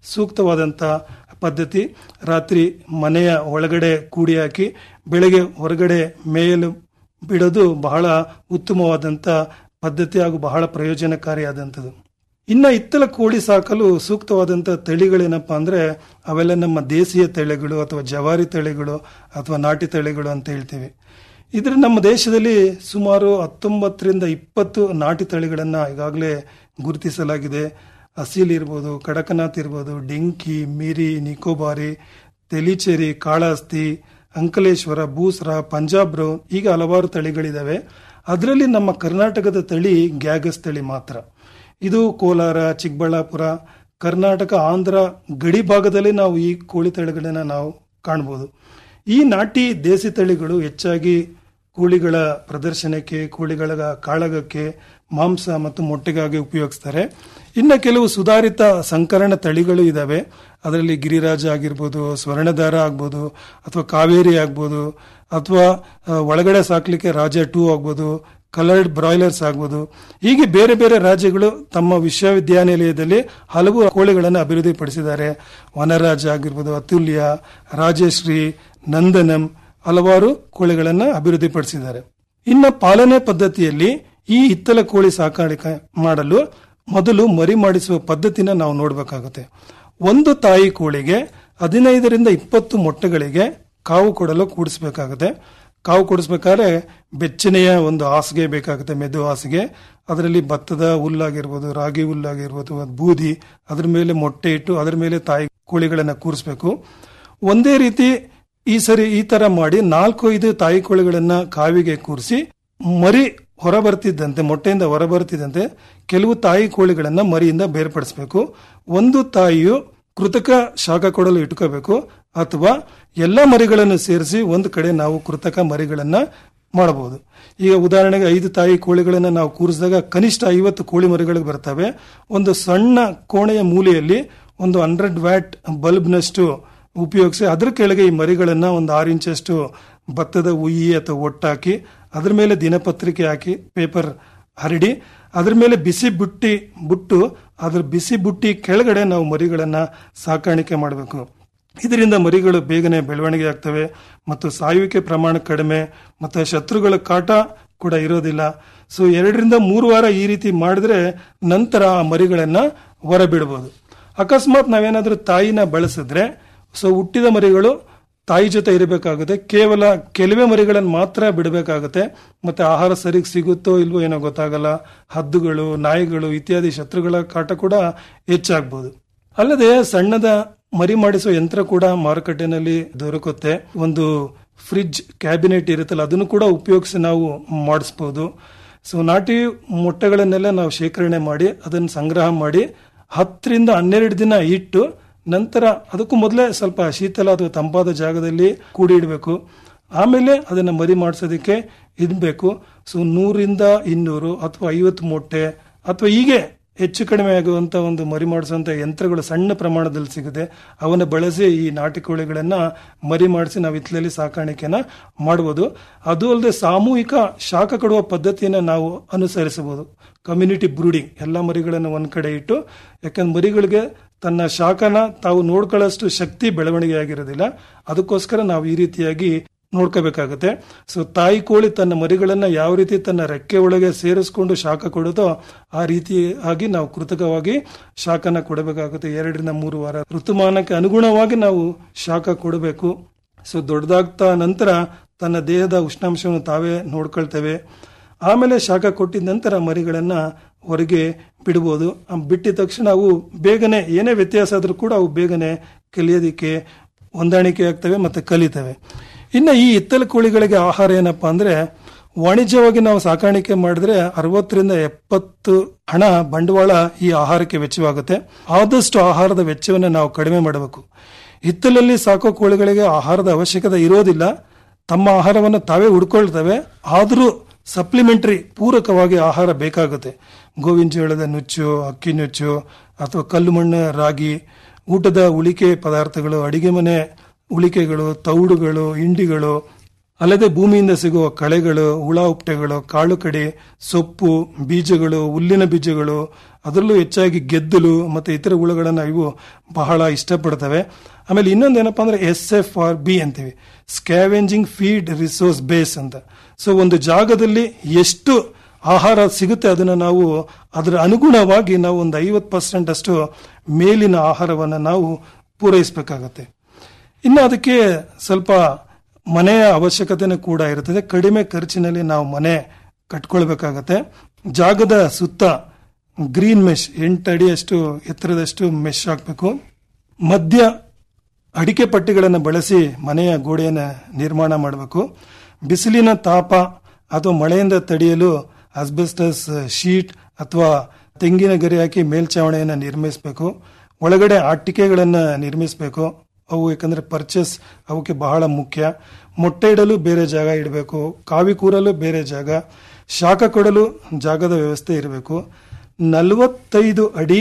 ಸೂಕ್ತವಾದಂಥ ಪದ್ಧತಿ ರಾತ್ರಿ ಮನೆಯ ಒಳಗಡೆ ಕೂಡಿ ಹಾಕಿ ಬೆಳಗ್ಗೆ ಹೊರಗಡೆ ಮೇಯಲು ಬಿಡೋದು ಬಹಳ ಉತ್ತಮವಾದಂಥ ಪದ್ಧತಿ ಹಾಗೂ ಬಹಳ ಪ್ರಯೋಜನಕಾರಿಯಾದಂಥದ್ದು ಇನ್ನ ಇತ್ತಲ ಕೋಳಿ ಸಾಕಲು ಸೂಕ್ತವಾದಂಥ ತಳಿಗಳೇನಪ್ಪ ಅಂದ್ರೆ ಅವೆಲ್ಲ ನಮ್ಮ ದೇಶೀಯ ತಳಿಗಳು ಅಥವಾ ಜವಾರಿ ತಳಿಗಳು ಅಥವಾ ನಾಟಿ ತಳಿಗಳು ಅಂತ ಹೇಳ್ತೀವಿ ಇದ್ರ ನಮ್ಮ ದೇಶದಲ್ಲಿ ಸುಮಾರು ಹತ್ತೊಂಬತ್ತರಿಂದ ಇಪ್ಪತ್ತು ನಾಟಿ ತಳಿಗಳನ್ನ ಈಗಾಗಲೇ ಗುರುತಿಸಲಾಗಿದೆ ಅಸೀಲ್ ಇರ್ಬೋದು ಕಡಕನಾಥ್ ಇರ್ಬೋದು ಡಿಂಕಿ ಮಿರಿ ನಿಕೋಬಾರಿ ತೆಲಿಚೇರಿ ಕಾಳಹಸ್ತಿ ಅಂಕಲೇಶ್ವರ ಬೂಸ್ರ ಪಂಜಾಬ್ ಬ್ರೌನ್ ಈಗ ಹಲವಾರು ತಳಿಗಳಿದಾವೆ ಅದರಲ್ಲಿ ನಮ್ಮ ಕರ್ನಾಟಕದ ತಳಿ ಗ್ಯಾಗಸ್ ತಳಿ ಮಾತ್ರ ಇದು ಕೋಲಾರ ಚಿಕ್ಕಬಳ್ಳಾಪುರ ಕರ್ನಾಟಕ ಆಂಧ್ರ ಗಡಿ ಭಾಗದಲ್ಲಿ ನಾವು ಈ ಕೋಳಿ ತಳಿಗಳನ್ನ ನಾವು ಕಾಣ್ಬೋದು ಈ ನಾಟಿ ದೇಸಿ ತಳಿಗಳು ಹೆಚ್ಚಾಗಿ ಕೋಳಿಗಳ ಪ್ರದರ್ಶನಕ್ಕೆ ಕೋಳಿಗಳ ಕಾಳಗಕ್ಕೆ ಮಾಂಸ ಮತ್ತು ಮೊಟ್ಟೆಗಾಗಿ ಉಪಯೋಗಿಸ್ತಾರೆ ಇನ್ನು ಕೆಲವು ಸುಧಾರಿತ ಸಂಕರಣ ತಳಿಗಳು ಇದಾವೆ ಅದರಲ್ಲಿ ಗಿರಿರಾಜ ಆಗಿರ್ಬೋದು ಸ್ವರ್ಣದಾರ ಆಗ್ಬೋದು ಅಥವಾ ಕಾವೇರಿ ಆಗ್ಬೋದು ಅಥವಾ ಆ, ಒಳಗಡೆ ಸಾಕ್ಲಿಕ್ಕೆ ರಾಜ ಟೂ ಆಗ್ಬೋದು ಕಲರ್ಡ್ ಬ್ರಾಯ್ಲರ್ಸ್ ಆಗ್ಬೋದು ಹೀಗೆ ಬೇರೆ ಬೇರೆ ರಾಜ್ಯಗಳು ತಮ್ಮ ವಿಶ್ವವಿದ್ಯಾನಿಲಯದಲ್ಲಿ ಹಲವು ಕೋಳಿಗಳನ್ನು ಅಭಿವೃದ್ಧಿಪಡಿಸಿದ್ದಾರೆ ವನರಾಜ ಆಗಿರ್ಬೋದು ಅತುಲ್ಯ ರಾಜಶ್ರೀ ನಂದನಂ ಹಲವಾರು ಕೋಳಿಗಳನ್ನು ಅಭಿವೃದ್ಧಿಪಡಿಸಿದ್ದಾರೆ ಇನ್ನು ಪಾಲನೆ ಪದ್ಧತಿಯಲ್ಲಿ ಈ ಹಿತ್ತಲ ಕೋಳಿ ಸಾಕಾಣಿಕೆ ಮಾಡಲು ಮೊದಲು ಮರಿ ಮಾಡಿಸುವ ಪದ್ಧತಿನ ನಾವು ನೋಡಬೇಕಾಗುತ್ತೆ ಒಂದು ತಾಯಿ ಕೋಳಿಗೆ ಹದಿನೈದರಿಂದ ಇಪ್ಪತ್ತು ಮೊಟ್ಟೆಗಳಿಗೆ ಕಾವು ಕೊಡಲು ಕೂಡಿಸಬೇಕಾಗುತ್ತೆ ಕಾವು ಕೊಡಿಸ್ಬೇಕಾದ್ರೆ ಬೆಚ್ಚನೆಯ ಒಂದು ಹಾಸಿಗೆ ಬೇಕಾಗುತ್ತೆ ಮೆದು ಹಾಸಿಗೆ ಅದರಲ್ಲಿ ಭತ್ತದ ಹುಲ್ಲಾಗಿರ್ಬೋದು ರಾಗಿ ಹುಲ್ಲಾಗಿರ್ಬೋದು ಅದು ಬೂದಿ ಅದ್ರ ಮೇಲೆ ಮೊಟ್ಟೆ ಇಟ್ಟು ಅದ್ರ ಮೇಲೆ ತಾಯಿ ಕೋಳಿಗಳನ್ನ ಕೂರಿಸ್ಬೇಕು ಒಂದೇ ರೀತಿ ಈ ಸರಿ ಈ ತರ ಮಾಡಿ ನಾಲ್ಕು ಐದು ತಾಯಿ ಕೋಳಿಗಳನ್ನ ಕಾವಿಗೆ ಕೂರಿಸಿ ಮರಿ ಹೊರ ಬರ್ತಿದ್ದಂತೆ ಮೊಟ್ಟೆಯಿಂದ ಹೊರ ಬರ್ತಿದ್ದಂತೆ ಕೆಲವು ತಾಯಿ ಕೋಳಿಗಳನ್ನ ಮರಿಯಿಂದ ಬೇರ್ಪಡಿಸಬೇಕು ಒಂದು ತಾಯಿಯು ಕೃತಕ ಶಾಖ ಕೊಡಲು ಇಟ್ಕೋಬೇಕು ಅಥವಾ ಎಲ್ಲ ಮರಿಗಳನ್ನು ಸೇರಿಸಿ ಒಂದು ಕಡೆ ನಾವು ಕೃತಕ ಮರಿಗಳನ್ನ ಮಾಡಬಹುದು ಈಗ ಉದಾಹರಣೆಗೆ ಐದು ತಾಯಿ ಕೋಳಿಗಳನ್ನ ನಾವು ಕೂರಿಸಿದಾಗ ಕನಿಷ್ಠ ಐವತ್ತು ಕೋಳಿ ಮರಿಗಳು ಬರ್ತವೆ ಒಂದು ಸಣ್ಣ ಕೋಣೆಯ ಮೂಲೆಯಲ್ಲಿ ಒಂದು ಹಂಡ್ರೆಡ್ ವ್ಯಾಟ್ ಬಲ್ಬ್ನಷ್ಟು ಉಪಯೋಗಿಸಿ ಅದ್ರ ಕೆಳಗೆ ಈ ಮರಿಗಳನ್ನ ಒಂದು ಆರು ಇಂಚಷ್ಟು ಭತ್ತದ ಉಯಿ ಅಥವಾ ಒಟ್ಟಾಕಿ ಅದ್ರ ಮೇಲೆ ದಿನಪತ್ರಿಕೆ ಹಾಕಿ ಪೇಪರ್ ಹರಡಿ ಅದ್ರ ಮೇಲೆ ಬಿಸಿ ಬುಟ್ಟಿ ಬುಟ್ಟು ಅದ್ರ ಬಿಸಿ ಬುಟ್ಟಿ ಕೆಳಗಡೆ ನಾವು ಮರಿಗಳನ್ನ ಸಾಕಾಣಿಕೆ ಮಾಡಬೇಕು ಇದರಿಂದ ಮರಿಗಳು ಬೇಗನೆ ಬೆಳವಣಿಗೆ ಆಗ್ತವೆ ಮತ್ತು ಸಾಯುವಿಕೆ ಪ್ರಮಾಣ ಕಡಿಮೆ ಮತ್ತು ಶತ್ರುಗಳ ಕಾಟ ಕೂಡ ಇರೋದಿಲ್ಲ ಸೊ ಎರಡರಿಂದ ಮೂರು ವಾರ ಈ ರೀತಿ ಮಾಡಿದ್ರೆ ನಂತರ ಆ ಮರಿಗಳನ್ನ ಹೊರ ಬಿಡಬಹುದು ಅಕಸ್ಮಾತ್ ನಾವೇನಾದ್ರೂ ತಾಯಿನ ಬಳಸಿದ್ರೆ ಸೊ ಹುಟ್ಟಿದ ಮರಿಗಳು ತಾಯಿ ಜೊತೆ ಇರಬೇಕಾಗುತ್ತೆ ಕೇವಲ ಕೆಲವೇ ಮರಿಗಳನ್ನು ಮಾತ್ರ ಬಿಡಬೇಕಾಗುತ್ತೆ ಮತ್ತೆ ಆಹಾರ ಸರಿಗೆ ಸಿಗುತ್ತೋ ಇಲ್ವೋ ಏನೋ ಗೊತ್ತಾಗಲ್ಲ ಹದ್ದುಗಳು ನಾಯಿಗಳು ಇತ್ಯಾದಿ ಶತ್ರುಗಳ ಕಾಟ ಕೂಡ ಹೆಚ್ಚಾಗ್ಬೋದು ಅಲ್ಲದೆ ಸಣ್ಣದ ಮರಿ ಮಾಡಿಸುವ ಯಂತ್ರ ಕೂಡ ಮಾರುಕಟ್ಟೆನಲ್ಲಿ ದೊರಕುತ್ತೆ ಒಂದು ಫ್ರಿಡ್ಜ್ ಕ್ಯಾಬಿನೆಟ್ ಇರುತ್ತಲ್ಲ ಅದನ್ನು ಕೂಡ ಉಪಯೋಗಿಸಿ ನಾವು ಮಾಡಿಸ್ಬೋದು ಸೊ ನಾಟಿ ಮೊಟ್ಟೆಗಳನ್ನೆಲ್ಲ ನಾವು ಶೇಖರಣೆ ಮಾಡಿ ಅದನ್ನು ಸಂಗ್ರಹ ಮಾಡಿ ಹತ್ತರಿಂದ ಹನ್ನೆರಡು ದಿನ ಇಟ್ಟು ನಂತರ ಅದಕ್ಕೂ ಮೊದಲೇ ಸ್ವಲ್ಪ ಶೀತಲ ಅಥವಾ ತಂಪಾದ ಜಾಗದಲ್ಲಿ ಕೂಡಿ ಇಡಬೇಕು ಆಮೇಲೆ ಅದನ್ನು ಮರಿ ಮಾಡಿಸೋದಕ್ಕೆ ಇಡಬೇಕು ಸೊ ನೂರಿಂದ ಇನ್ನೂರು ಅಥವಾ ಐವತ್ತು ಮೊಟ್ಟೆ ಅಥವಾ ಹೀಗೆ ಹೆಚ್ಚು ಕಡಿಮೆ ಆಗುವಂತ ಒಂದು ಮರಿ ಮಾಡಿಸುವಂತ ಯಂತ್ರಗಳು ಸಣ್ಣ ಪ್ರಮಾಣದಲ್ಲಿ ಸಿಗುತ್ತೆ ಅವನ್ನ ಬಳಸಿ ಈ ನಾಟಿ ಕೋಳಿಗಳನ್ನ ಮರಿ ಮಾಡಿಸಿ ನಾವು ಇತ್ಲಲ್ಲಿ ಸಾಕಾಣಿಕೆನ ಮಾಡಬಹುದು ಅದು ಅಲ್ಲದೆ ಸಾಮೂಹಿಕ ಶಾಖ ಕೊಡುವ ಪದ್ಧತಿಯನ್ನು ನಾವು ಅನುಸರಿಸಬಹುದು ಕಮ್ಯುನಿಟಿ ಬ್ರೂಡಿಂಗ್ ಎಲ್ಲ ಮರಿಗಳನ್ನು ಒಂದ್ ಕಡೆ ಇಟ್ಟು ಯಾಕಂದ್ರೆ ಮರಿಗಳಿಗೆ ತನ್ನ ಶಾಖನ ತಾವು ನೋಡ್ಕೊಳ್ಳೋಷ್ಟು ಶಕ್ತಿ ಬೆಳವಣಿಗೆ ಆಗಿರೋದಿಲ್ಲ ಅದಕ್ಕೋಸ್ಕರ ನಾವು ಈ ರೀತಿಯಾಗಿ ನೋಡ್ಕೋಬೇಕಾಗುತ್ತೆ ಸೊ ತಾಯಿ ಕೋಳಿ ತನ್ನ ಮರಿಗಳನ್ನ ಯಾವ ರೀತಿ ತನ್ನ ರೆಕ್ಕೆ ಒಳಗೆ ಸೇರಿಸ್ಕೊಂಡು ಶಾಖ ಕೊಡುತ್ತೋ ಆ ರೀತಿಯಾಗಿ ನಾವು ಕೃತಕವಾಗಿ ಶಾಖನ ಕೊಡಬೇಕಾಗುತ್ತೆ ಎರಡರಿಂದ ಮೂರು ವಾರ ಋತುಮಾನಕ್ಕೆ ಅನುಗುಣವಾಗಿ ನಾವು ಶಾಖ ಕೊಡಬೇಕು ಸೊ ದೊಡ್ಡದಾಗ್ತಾ ನಂತರ ತನ್ನ ದೇಹದ ಉಷ್ಣಾಂಶವನ್ನು ತಾವೇ ನೋಡ್ಕೊಳ್ತೇವೆ ಆಮೇಲೆ ಶಾಖ ಕೊಟ್ಟಿದ ನಂತರ ಮರಿಗಳನ್ನ ಹೊರಗೆ ಬಿಡ್ಬೋದು ಆ ಬಿಟ್ಟಿದ ತಕ್ಷಣ ಅವು ಬೇಗನೆ ಏನೇ ವ್ಯತ್ಯಾಸ ಆದ್ರೂ ಕೂಡ ಅವು ಬೇಗನೆ ಕಲಿಯೋದಿಕ್ಕೆ ಹೊಂದಾಣಿಕೆ ಆಗ್ತವೆ ಮತ್ತೆ ಕಲಿತವೆ ಇನ್ನು ಈ ಇತ್ತಲ ಕೋಳಿಗಳಿಗೆ ಆಹಾರ ಏನಪ್ಪಾ ಅಂದ್ರೆ ವಾಣಿಜ್ಯವಾಗಿ ನಾವು ಸಾಕಾಣಿಕೆ ಮಾಡಿದ್ರೆ ಅರವತ್ತರಿಂದ ಎಪ್ಪತ್ತು ಹಣ ಬಂಡವಾಳ ಈ ಆಹಾರಕ್ಕೆ ವೆಚ್ಚವಾಗುತ್ತೆ ಆದಷ್ಟು ಆಹಾರದ ವೆಚ್ಚವನ್ನು ನಾವು ಕಡಿಮೆ ಮಾಡಬೇಕು ಹಿತ್ತಲಲ್ಲಿ ಸಾಕೋ ಕೋಳಿಗಳಿಗೆ ಆಹಾರದ ಅವಶ್ಯಕತೆ ಇರೋದಿಲ್ಲ ತಮ್ಮ ಆಹಾರವನ್ನು ತಾವೇ ಹುಡ್ಕೊಳ್ತವೆ ಆದರೂ ಸಪ್ಲಿಮೆಂಟರಿ ಪೂರಕವಾಗಿ ಆಹಾರ ಬೇಕಾಗುತ್ತೆ ಗೋವಿನ ಜೋಳದ ನುಚ್ಚು ಅಕ್ಕಿ ನುಚ್ಚು ಅಥವಾ ಕಲ್ಲು ಮಣ್ಣು ರಾಗಿ ಊಟದ ಉಳಿಕೆ ಪದಾರ್ಥಗಳು ಅಡಿಗೆ ಮನೆ ಉಳಿಕೆಗಳು ತೌಡುಗಳು ಹಿಂಡಿಗಳು ಅಲ್ಲದೆ ಭೂಮಿಯಿಂದ ಸಿಗುವ ಕಳೆಗಳು ಹುಳ ಉಪ್ಟೆಗಳು ಕಾಳು ಕಡಿ ಸೊಪ್ಪು ಬೀಜಗಳು ಹುಲ್ಲಿನ ಬೀಜಗಳು ಅದರಲ್ಲೂ ಹೆಚ್ಚಾಗಿ ಗೆದ್ದಲು ಮತ್ತೆ ಇತರ ಹುಳುಗಳನ್ನ ಇವು ಬಹಳ ಇಷ್ಟಪಡ್ತವೆ ಆಮೇಲೆ ಇನ್ನೊಂದೇನಪ್ಪ ಅಂದ್ರೆ ಎಸ್ ಎಫ್ ಆರ್ ಬಿ ಅಂತೀವಿ ಸ್ಕ್ಯಾವೆಂಜಿಂಗ್ ಫೀಡ್ ರಿಸೋರ್ಸ್ ಬೇಸ್ ಅಂತ ಸೊ ಒಂದು ಜಾಗದಲ್ಲಿ ಎಷ್ಟು ಆಹಾರ ಸಿಗುತ್ತೆ ಅದನ್ನ ನಾವು ಅದರ ಅನುಗುಣವಾಗಿ ನಾವು ಒಂದು ಐವತ್ತು ಪರ್ಸೆಂಟ್ ಅಷ್ಟು ಮೇಲಿನ ಆಹಾರವನ್ನು ನಾವು ಪೂರೈಸಬೇಕಾಗತ್ತೆ ಇನ್ನು ಅದಕ್ಕೆ ಸ್ವಲ್ಪ ಮನೆಯ ಅವಶ್ಯಕತೆನೂ ಕೂಡ ಇರುತ್ತದೆ ಕಡಿಮೆ ಖರ್ಚಿನಲ್ಲಿ ನಾವು ಮನೆ ಕಟ್ಕೊಳ್ಬೇಕಾಗತ್ತೆ ಜಾಗದ ಸುತ್ತ ಗ್ರೀನ್ ಮೆಶ್ ಎಂಟು ಅಡಿಯಷ್ಟು ಎತ್ತರದಷ್ಟು ಮೆಶ್ ಹಾಕಬೇಕು ಮಧ್ಯ ಅಡಿಕೆ ಪಟ್ಟಿಗಳನ್ನು ಬಳಸಿ ಮನೆಯ ಗೋಡೆಯನ್ನು ನಿರ್ಮಾಣ ಮಾಡಬೇಕು ಬಿಸಿಲಿನ ತಾಪ ಅಥವಾ ಮಳೆಯಿಂದ ತಡೆಯಲು ಅಸ್ಬೆಸ್ಟಸ್ ಶೀಟ್ ಅಥವಾ ತೆಂಗಿನ ಗರಿ ಹಾಕಿ ಮೇಲ್ಛಾವಣಿಯನ್ನು ನಿರ್ಮಿಸಬೇಕು ಒಳಗಡೆ ಆಟಿಕೆಗಳನ್ನು ನಿರ್ಮಿಸಬೇಕು ಅವು ಯಾಕಂದ್ರೆ ಪರ್ಚೇಸ್ ಅವಕ್ಕೆ ಬಹಳ ಮುಖ್ಯ ಮೊಟ್ಟೆ ಇಡಲು ಬೇರೆ ಜಾಗ ಇಡಬೇಕು ಕಾವಿ ಕೂರಲು ಬೇರೆ ಜಾಗ ಶಾಖ ಕೊಡಲು ಜಾಗದ ವ್ಯವಸ್ಥೆ ಇರಬೇಕು ನಲವತ್ತೈದು ಅಡಿ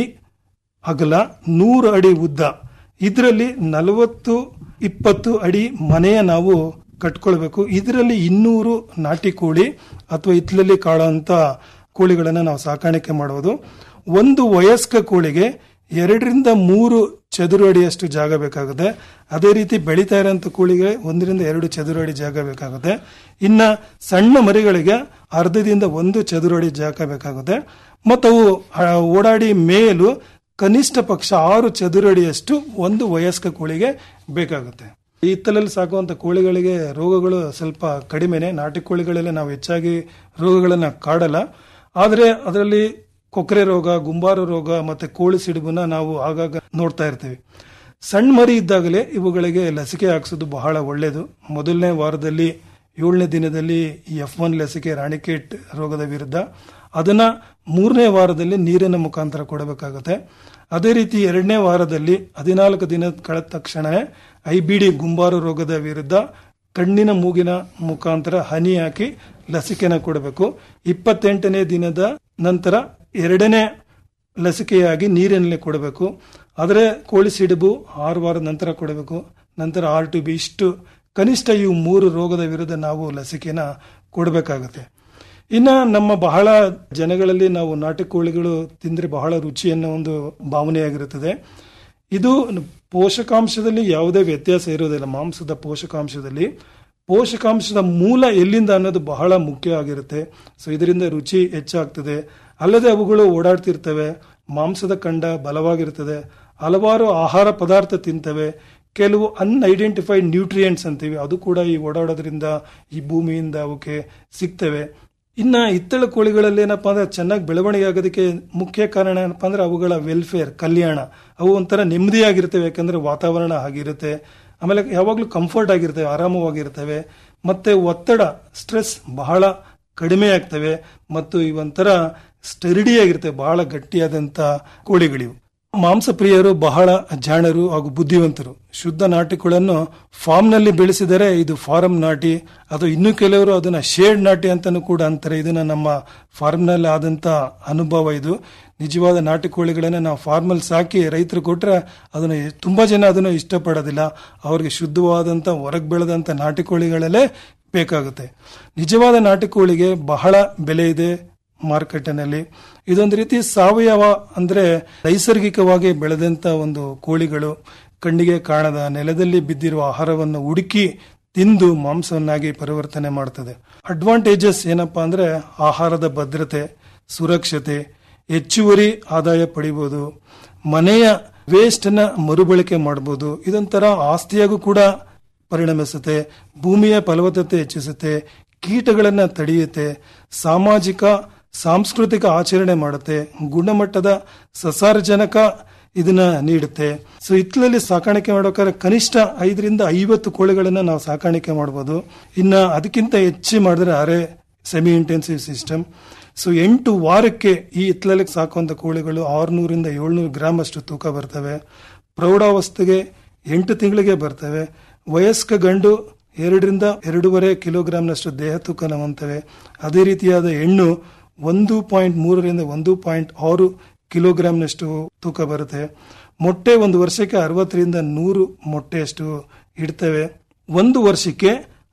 ಅಗಲ ನೂರು ಅಡಿ ಉದ್ದ ಇದರಲ್ಲಿ ನಲವತ್ತು ಇಪ್ಪತ್ತು ಅಡಿ ಮನೆಯ ನಾವು ಕಟ್ಕೊಳ್ಬೇಕು ಇದರಲ್ಲಿ ಇನ್ನೂರು ನಾಟಿ ಕೋಳಿ ಅಥವಾ ಇತ್ಲಲ್ಲಿ ಕಾಳುವಂತ ಕೋಳಿಗಳನ್ನು ನಾವು ಸಾಕಾಣಿಕೆ ಮಾಡುವುದು ಒಂದು ವಯಸ್ಕ ಕೋಳಿಗೆ ಎರಡರಿಂದ ಮೂರು ಚದುರು ಅಡಿಯಷ್ಟು ಜಾಗ ಬೇಕಾಗುತ್ತೆ ಅದೇ ರೀತಿ ಬೆಳೀತಾ ಇರೋಂಥ ಕೋಳಿಗೆ ಒಂದರಿಂದ ಎರಡು ಚದುರು ಅಡಿ ಜಾಗ ಬೇಕಾಗುತ್ತೆ ಇನ್ನ ಸಣ್ಣ ಮರಿಗಳಿಗೆ ಅರ್ಧದಿಂದ ಒಂದು ಚದುರು ಅಡಿ ಜಾಗ ಬೇಕಾಗುತ್ತೆ ಮತ್ತು ಅವು ಆ, ಓಡಾಡಿ ಮೇಯಲು ಕನಿಷ್ಠ ಪಕ್ಷ ಆರು ಚದುರು ಅಡಿಯಷ್ಟು ಒಂದು ವಯಸ್ಕ ಕೋಳಿಗೆ ಬೇಕಾಗುತ್ತೆ ಈ ಹಿತ್ತಲಲ್ಲಿ ಸಾಕುವಂತ ಕೋಳಿಗಳಿಗೆ ರೋಗಗಳು ಸ್ವಲ್ಪ ಕಡಿಮೆನೆ ನಾಟಿ ಕೋಳಿಗಳಲ್ಲಿ ನಾವು ಹೆಚ್ಚಾಗಿ ರೋಗಗಳನ್ನ ಕಾಡಲ್ಲ ಆದರೆ ಅದರಲ್ಲಿ ಕೊಕ್ಕರೆ ರೋಗ ಗುಂಬಾರು ರೋಗ ಮತ್ತೆ ಕೋಳಿ ಸಿಡುಬನ್ನ ನಾವು ಆಗಾಗ ನೋಡ್ತಾ ಇರ್ತೀವಿ ಸಣ್ಣ ಮರಿ ಇದ್ದಾಗಲೇ ಇವುಗಳಿಗೆ ಲಸಿಕೆ ಹಾಕ್ಸೋದು ಬಹಳ ಒಳ್ಳೆಯದು ಮೊದಲನೇ ವಾರದಲ್ಲಿ ಏಳನೇ ದಿನದಲ್ಲಿ ಎಫ್ ಒನ್ ಲಸಿಕೆ ರಾಣಿಕೇಟ್ ರೋಗದ ವಿರುದ್ಧ ಅದನ್ನ ಮೂರನೇ ವಾರದಲ್ಲಿ ನೀರಿನ ಮುಖಾಂತರ ಕೊಡಬೇಕಾಗುತ್ತೆ ಅದೇ ರೀತಿ ಎರಡನೇ ವಾರದಲ್ಲಿ ಹದಿನಾಲ್ಕು ದಿನ ಕಳೆದ ತಕ್ಷಣವೇ ಐ ಬಿ ಡಿ ಗುಂಬಾರು ರೋಗದ ವಿರುದ್ಧ ಕಣ್ಣಿನ ಮೂಗಿನ ಮುಖಾಂತರ ಹನಿ ಹಾಕಿ ಲಸಿಕೆನ ಕೊಡಬೇಕು ಇಪ್ಪತ್ತೆಂಟನೇ ದಿನದ ನಂತರ ಎರಡನೇ ಲಸಿಕೆಯಾಗಿ ನೀರಿನಲ್ಲಿ ಕೊಡಬೇಕು ಆದರೆ ಕೋಳಿ ಸಿಡುಬು ಆರು ವಾರದ ನಂತರ ಕೊಡಬೇಕು ನಂತರ ಆರ್ ಟು ಬಿ ಇಷ್ಟು ಕನಿಷ್ಠ ಇವು ಮೂರು ರೋಗದ ವಿರುದ್ಧ ನಾವು ಲಸಿಕೆನ ಕೊಡಬೇಕಾಗುತ್ತೆ ಇನ್ನ ನಮ್ಮ ಬಹಳ ಜನಗಳಲ್ಲಿ ನಾವು ನಾಟಿ ಕೋಳಿಗಳು ತಿಂದ್ರೆ ಬಹಳ ರುಚಿ ಅನ್ನೋ ಒಂದು ಭಾವನೆಯಾಗಿರುತ್ತದೆ ಇದು ಪೋಷಕಾಂಶದಲ್ಲಿ ಯಾವುದೇ ವ್ಯತ್ಯಾಸ ಇರೋದಿಲ್ಲ ಮಾಂಸದ ಪೋಷಕಾಂಶದಲ್ಲಿ ಪೋಷಕಾಂಶದ ಮೂಲ ಎಲ್ಲಿಂದ ಅನ್ನೋದು ಬಹಳ ಮುಖ್ಯ ಆಗಿರುತ್ತೆ ಸೊ ಇದರಿಂದ ರುಚಿ ಹೆಚ್ಚಾಗ್ತದೆ ಅಲ್ಲದೆ ಅವುಗಳು ಓಡಾಡ್ತಿರ್ತವೆ ಮಾಂಸದ ಕಂಡ ಬಲವಾಗಿರ್ತದೆ ಹಲವಾರು ಆಹಾರ ಪದಾರ್ಥ ತಿಂತವೆ ಕೆಲವು ಅನ್ಐಡೆಂಟಿಫೈಡ್ ನ್ಯೂಟ್ರಿಯೆಂಟ್ಸ್ ಅಂತೀವಿ ಅದು ಕೂಡ ಈ ಓಡಾಡೋದ್ರಿಂದ ಈ ಭೂಮಿಯಿಂದ ಅವಕ್ಕೆ ಸಿಗ್ತವೆ ಇನ್ನ ಹಿತ್ತಳ ಕೋಳಿಗಳಲ್ಲಿ ಏನಪ್ಪಾ ಅಂದ್ರೆ ಚೆನ್ನಾಗಿ ಬೆಳವಣಿಗೆ ಆಗೋದಕ್ಕೆ ಮುಖ್ಯ ಕಾರಣ ಏನಪ್ಪಾ ಅಂದ್ರೆ ಅವುಗಳ ವೆಲ್ಫೇರ್ ಕಲ್ಯಾಣ ಅವು ಒಂಥರ ನೆಮ್ಮದಿಯಾಗಿರ್ತವೆ ಯಾಕಂದ್ರೆ ವಾತಾವರಣ ಆಗಿರುತ್ತೆ ಆಮೇಲೆ ಯಾವಾಗಲೂ ಕಂಫರ್ಟ್ ಆಗಿರ್ತವೆ ಆರಾಮವಾಗಿರ್ತವೆ ಮತ್ತೆ ಒತ್ತಡ ಸ್ಟ್ರೆಸ್ ಬಹಳ ಕಡಿಮೆ ಆಗ್ತವೆ ಮತ್ತು ಇವೊಂಥರ ಸ್ಟೆರಿಡಿ ಆಗಿರ್ತವೆ ಬಹಳ ಗಟ್ಟಿಯಾದಂತ ಕೋಳಿಗಳಿವು ಮಾಂಸ ಪ್ರಿಯರು ಬಹಳ ಜಾಣರು ಹಾಗೂ ಬುದ್ಧಿವಂತರು ಶುದ್ಧ ನಾಟಿಗಳನ್ನು ಫಾರ್ಮ್ ನಲ್ಲಿ ಬೆಳೆಸಿದರೆ ಇದು ಫಾರಂ ನಾಟಿ ಅದು ಇನ್ನು ಕೆಲವರು ಅದನ್ನ ಶೇಡ್ ನಾಟಿ ಅಂತಾನೂ ಕೂಡ ಅಂತಾರೆ ಇದನ್ನ ನಮ್ಮ ಫಾರ್ಮ್ ನಲ್ಲಿ ಆದಂತ ಅನುಭವ ಇದು ನಿಜವಾದ ನಾಟಿ ಕೋಳಿಗಳನ್ನ ನಾವು ಫಾರ್ಮಲ್ ಸಾಕಿ ರೈತರು ಕೊಟ್ರೆ ಅದನ್ನ ತುಂಬಾ ಜನ ಅದನ್ನು ಇಷ್ಟಪಡೋದಿಲ್ಲ ಅವ್ರಿಗೆ ಶುದ್ಧವಾದಂತ ಹೊರಗೆ ಬೆಳೆದಂತ ನಾಟಿ ಕೋಳಿಗಳಲ್ಲೇ ಬೇಕಾಗುತ್ತೆ ನಿಜವಾದ ನಾಟಿ ಕೋಳಿಗೆ ಬಹಳ ಬೆಲೆ ಇದೆ ಮಾರುಕಟ್ಟೆನಲ್ಲಿ ಇದೊಂದು ರೀತಿ ಸಾವಯವ ಅಂದ್ರೆ ನೈಸರ್ಗಿಕವಾಗಿ ಬೆಳೆದಂತ ಒಂದು ಕೋಳಿಗಳು ಕಣ್ಣಿಗೆ ಕಾಣದ ನೆಲದಲ್ಲಿ ಬಿದ್ದಿರುವ ಆಹಾರವನ್ನು ಹುಡುಕಿ ತಿಂದು ಮಾಂಸವನ್ನಾಗಿ ಪರಿವರ್ತನೆ ಮಾಡ್ತದೆ ಅಡ್ವಾಂಟೇಜಸ್ ಏನಪ್ಪಾ ಅಂದ್ರೆ ಆಹಾರದ ಭದ್ರತೆ ಸುರಕ್ಷತೆ ಹೆಚ್ಚುವರಿ ಆದಾಯ ಪಡಿಬಹುದು ಮನೆಯ ವೇಸ್ಟ್ ನ ಮರುಬಳಕೆ ಮಾಡಬಹುದು ಇದೊಂಥರ ಆಸ್ತಿಯಾಗೂ ಕೂಡ ಪರಿಣಮಿಸುತ್ತೆ ಭೂಮಿಯ ಫಲವತ್ತತೆ ಹೆಚ್ಚಿಸುತ್ತೆ ಕೀಟಗಳನ್ನ ತಡೆಯುತ್ತೆ ಸಾಮಾಜಿಕ ಸಾಂಸ್ಕೃತಿಕ ಆಚರಣೆ ಮಾಡುತ್ತೆ ಗುಣಮಟ್ಟದ ಸಸಾರಜನಕ ಇದನ್ನ ನೀಡುತ್ತೆ ಸೊ ಇತ್ಲಲ್ಲಿ ಸಾಕಾಣಿಕೆ ಮಾಡ್ಬೇಕಾದ್ರೆ ಕನಿಷ್ಠ ಐದರಿಂದ ಐವತ್ತು ಕೋಳಿಗಳನ್ನ ನಾವು ಸಾಕಾಣಿಕೆ ಮಾಡಬಹುದು ಇನ್ನ ಅದಕ್ಕಿಂತ ಹೆಚ್ಚು ಮಾಡಿದ್ರೆ ಅರೆ ಸೆಮಿ ಇಂಟೆನ್ಸಿವ್ ಸಿಸ್ಟಮ್ ಸೊ ಎಂಟು ವಾರಕ್ಕೆ ಈ ಇತ್ಲಲ್ಲಿ ಸಾಕುವಂತ ಕೋಳಿಗಳು ಆರ್ನೂರಿಂದ ಏಳ್ನೂರು ಗ್ರಾಮ್ ಅಷ್ಟು ತೂಕ ಬರ್ತವೆ ಪ್ರೌಢಾವಸ್ಥೆಗೆ ಎಂಟು ತಿಂಗಳಿಗೆ ಬರ್ತವೆ ವಯಸ್ಕ ಗಂಡು ಎರಡರಿಂದ ಎರಡೂವರೆ ಕಿಲೋಗ್ರಾಂನಷ್ಟು ದೇಹ ತೂಕ ಹೊಂದ್ತವೆ ಅದೇ ರೀತಿಯಾದ ಹೆಣ್ಣು ಒಂದು ಪಾಯಿಂಟ್ ಮೂರರಿಂದ ಒಂದು ಪಾಯಿಂಟ್ ಆರು ಕಿಲೋಗ್ರಾಂನಷ್ಟು ತೂಕ ಬರುತ್ತೆ ಮೊಟ್ಟೆ ಒಂದು ವರ್ಷಕ್ಕೆ ಅರವತ್ತರಿಂದ ನೂರು ಮೊಟ್ಟೆಯಷ್ಟು ಇಡ್ತವೆ ಒಂದು ವರ್ಷಕ್ಕೆ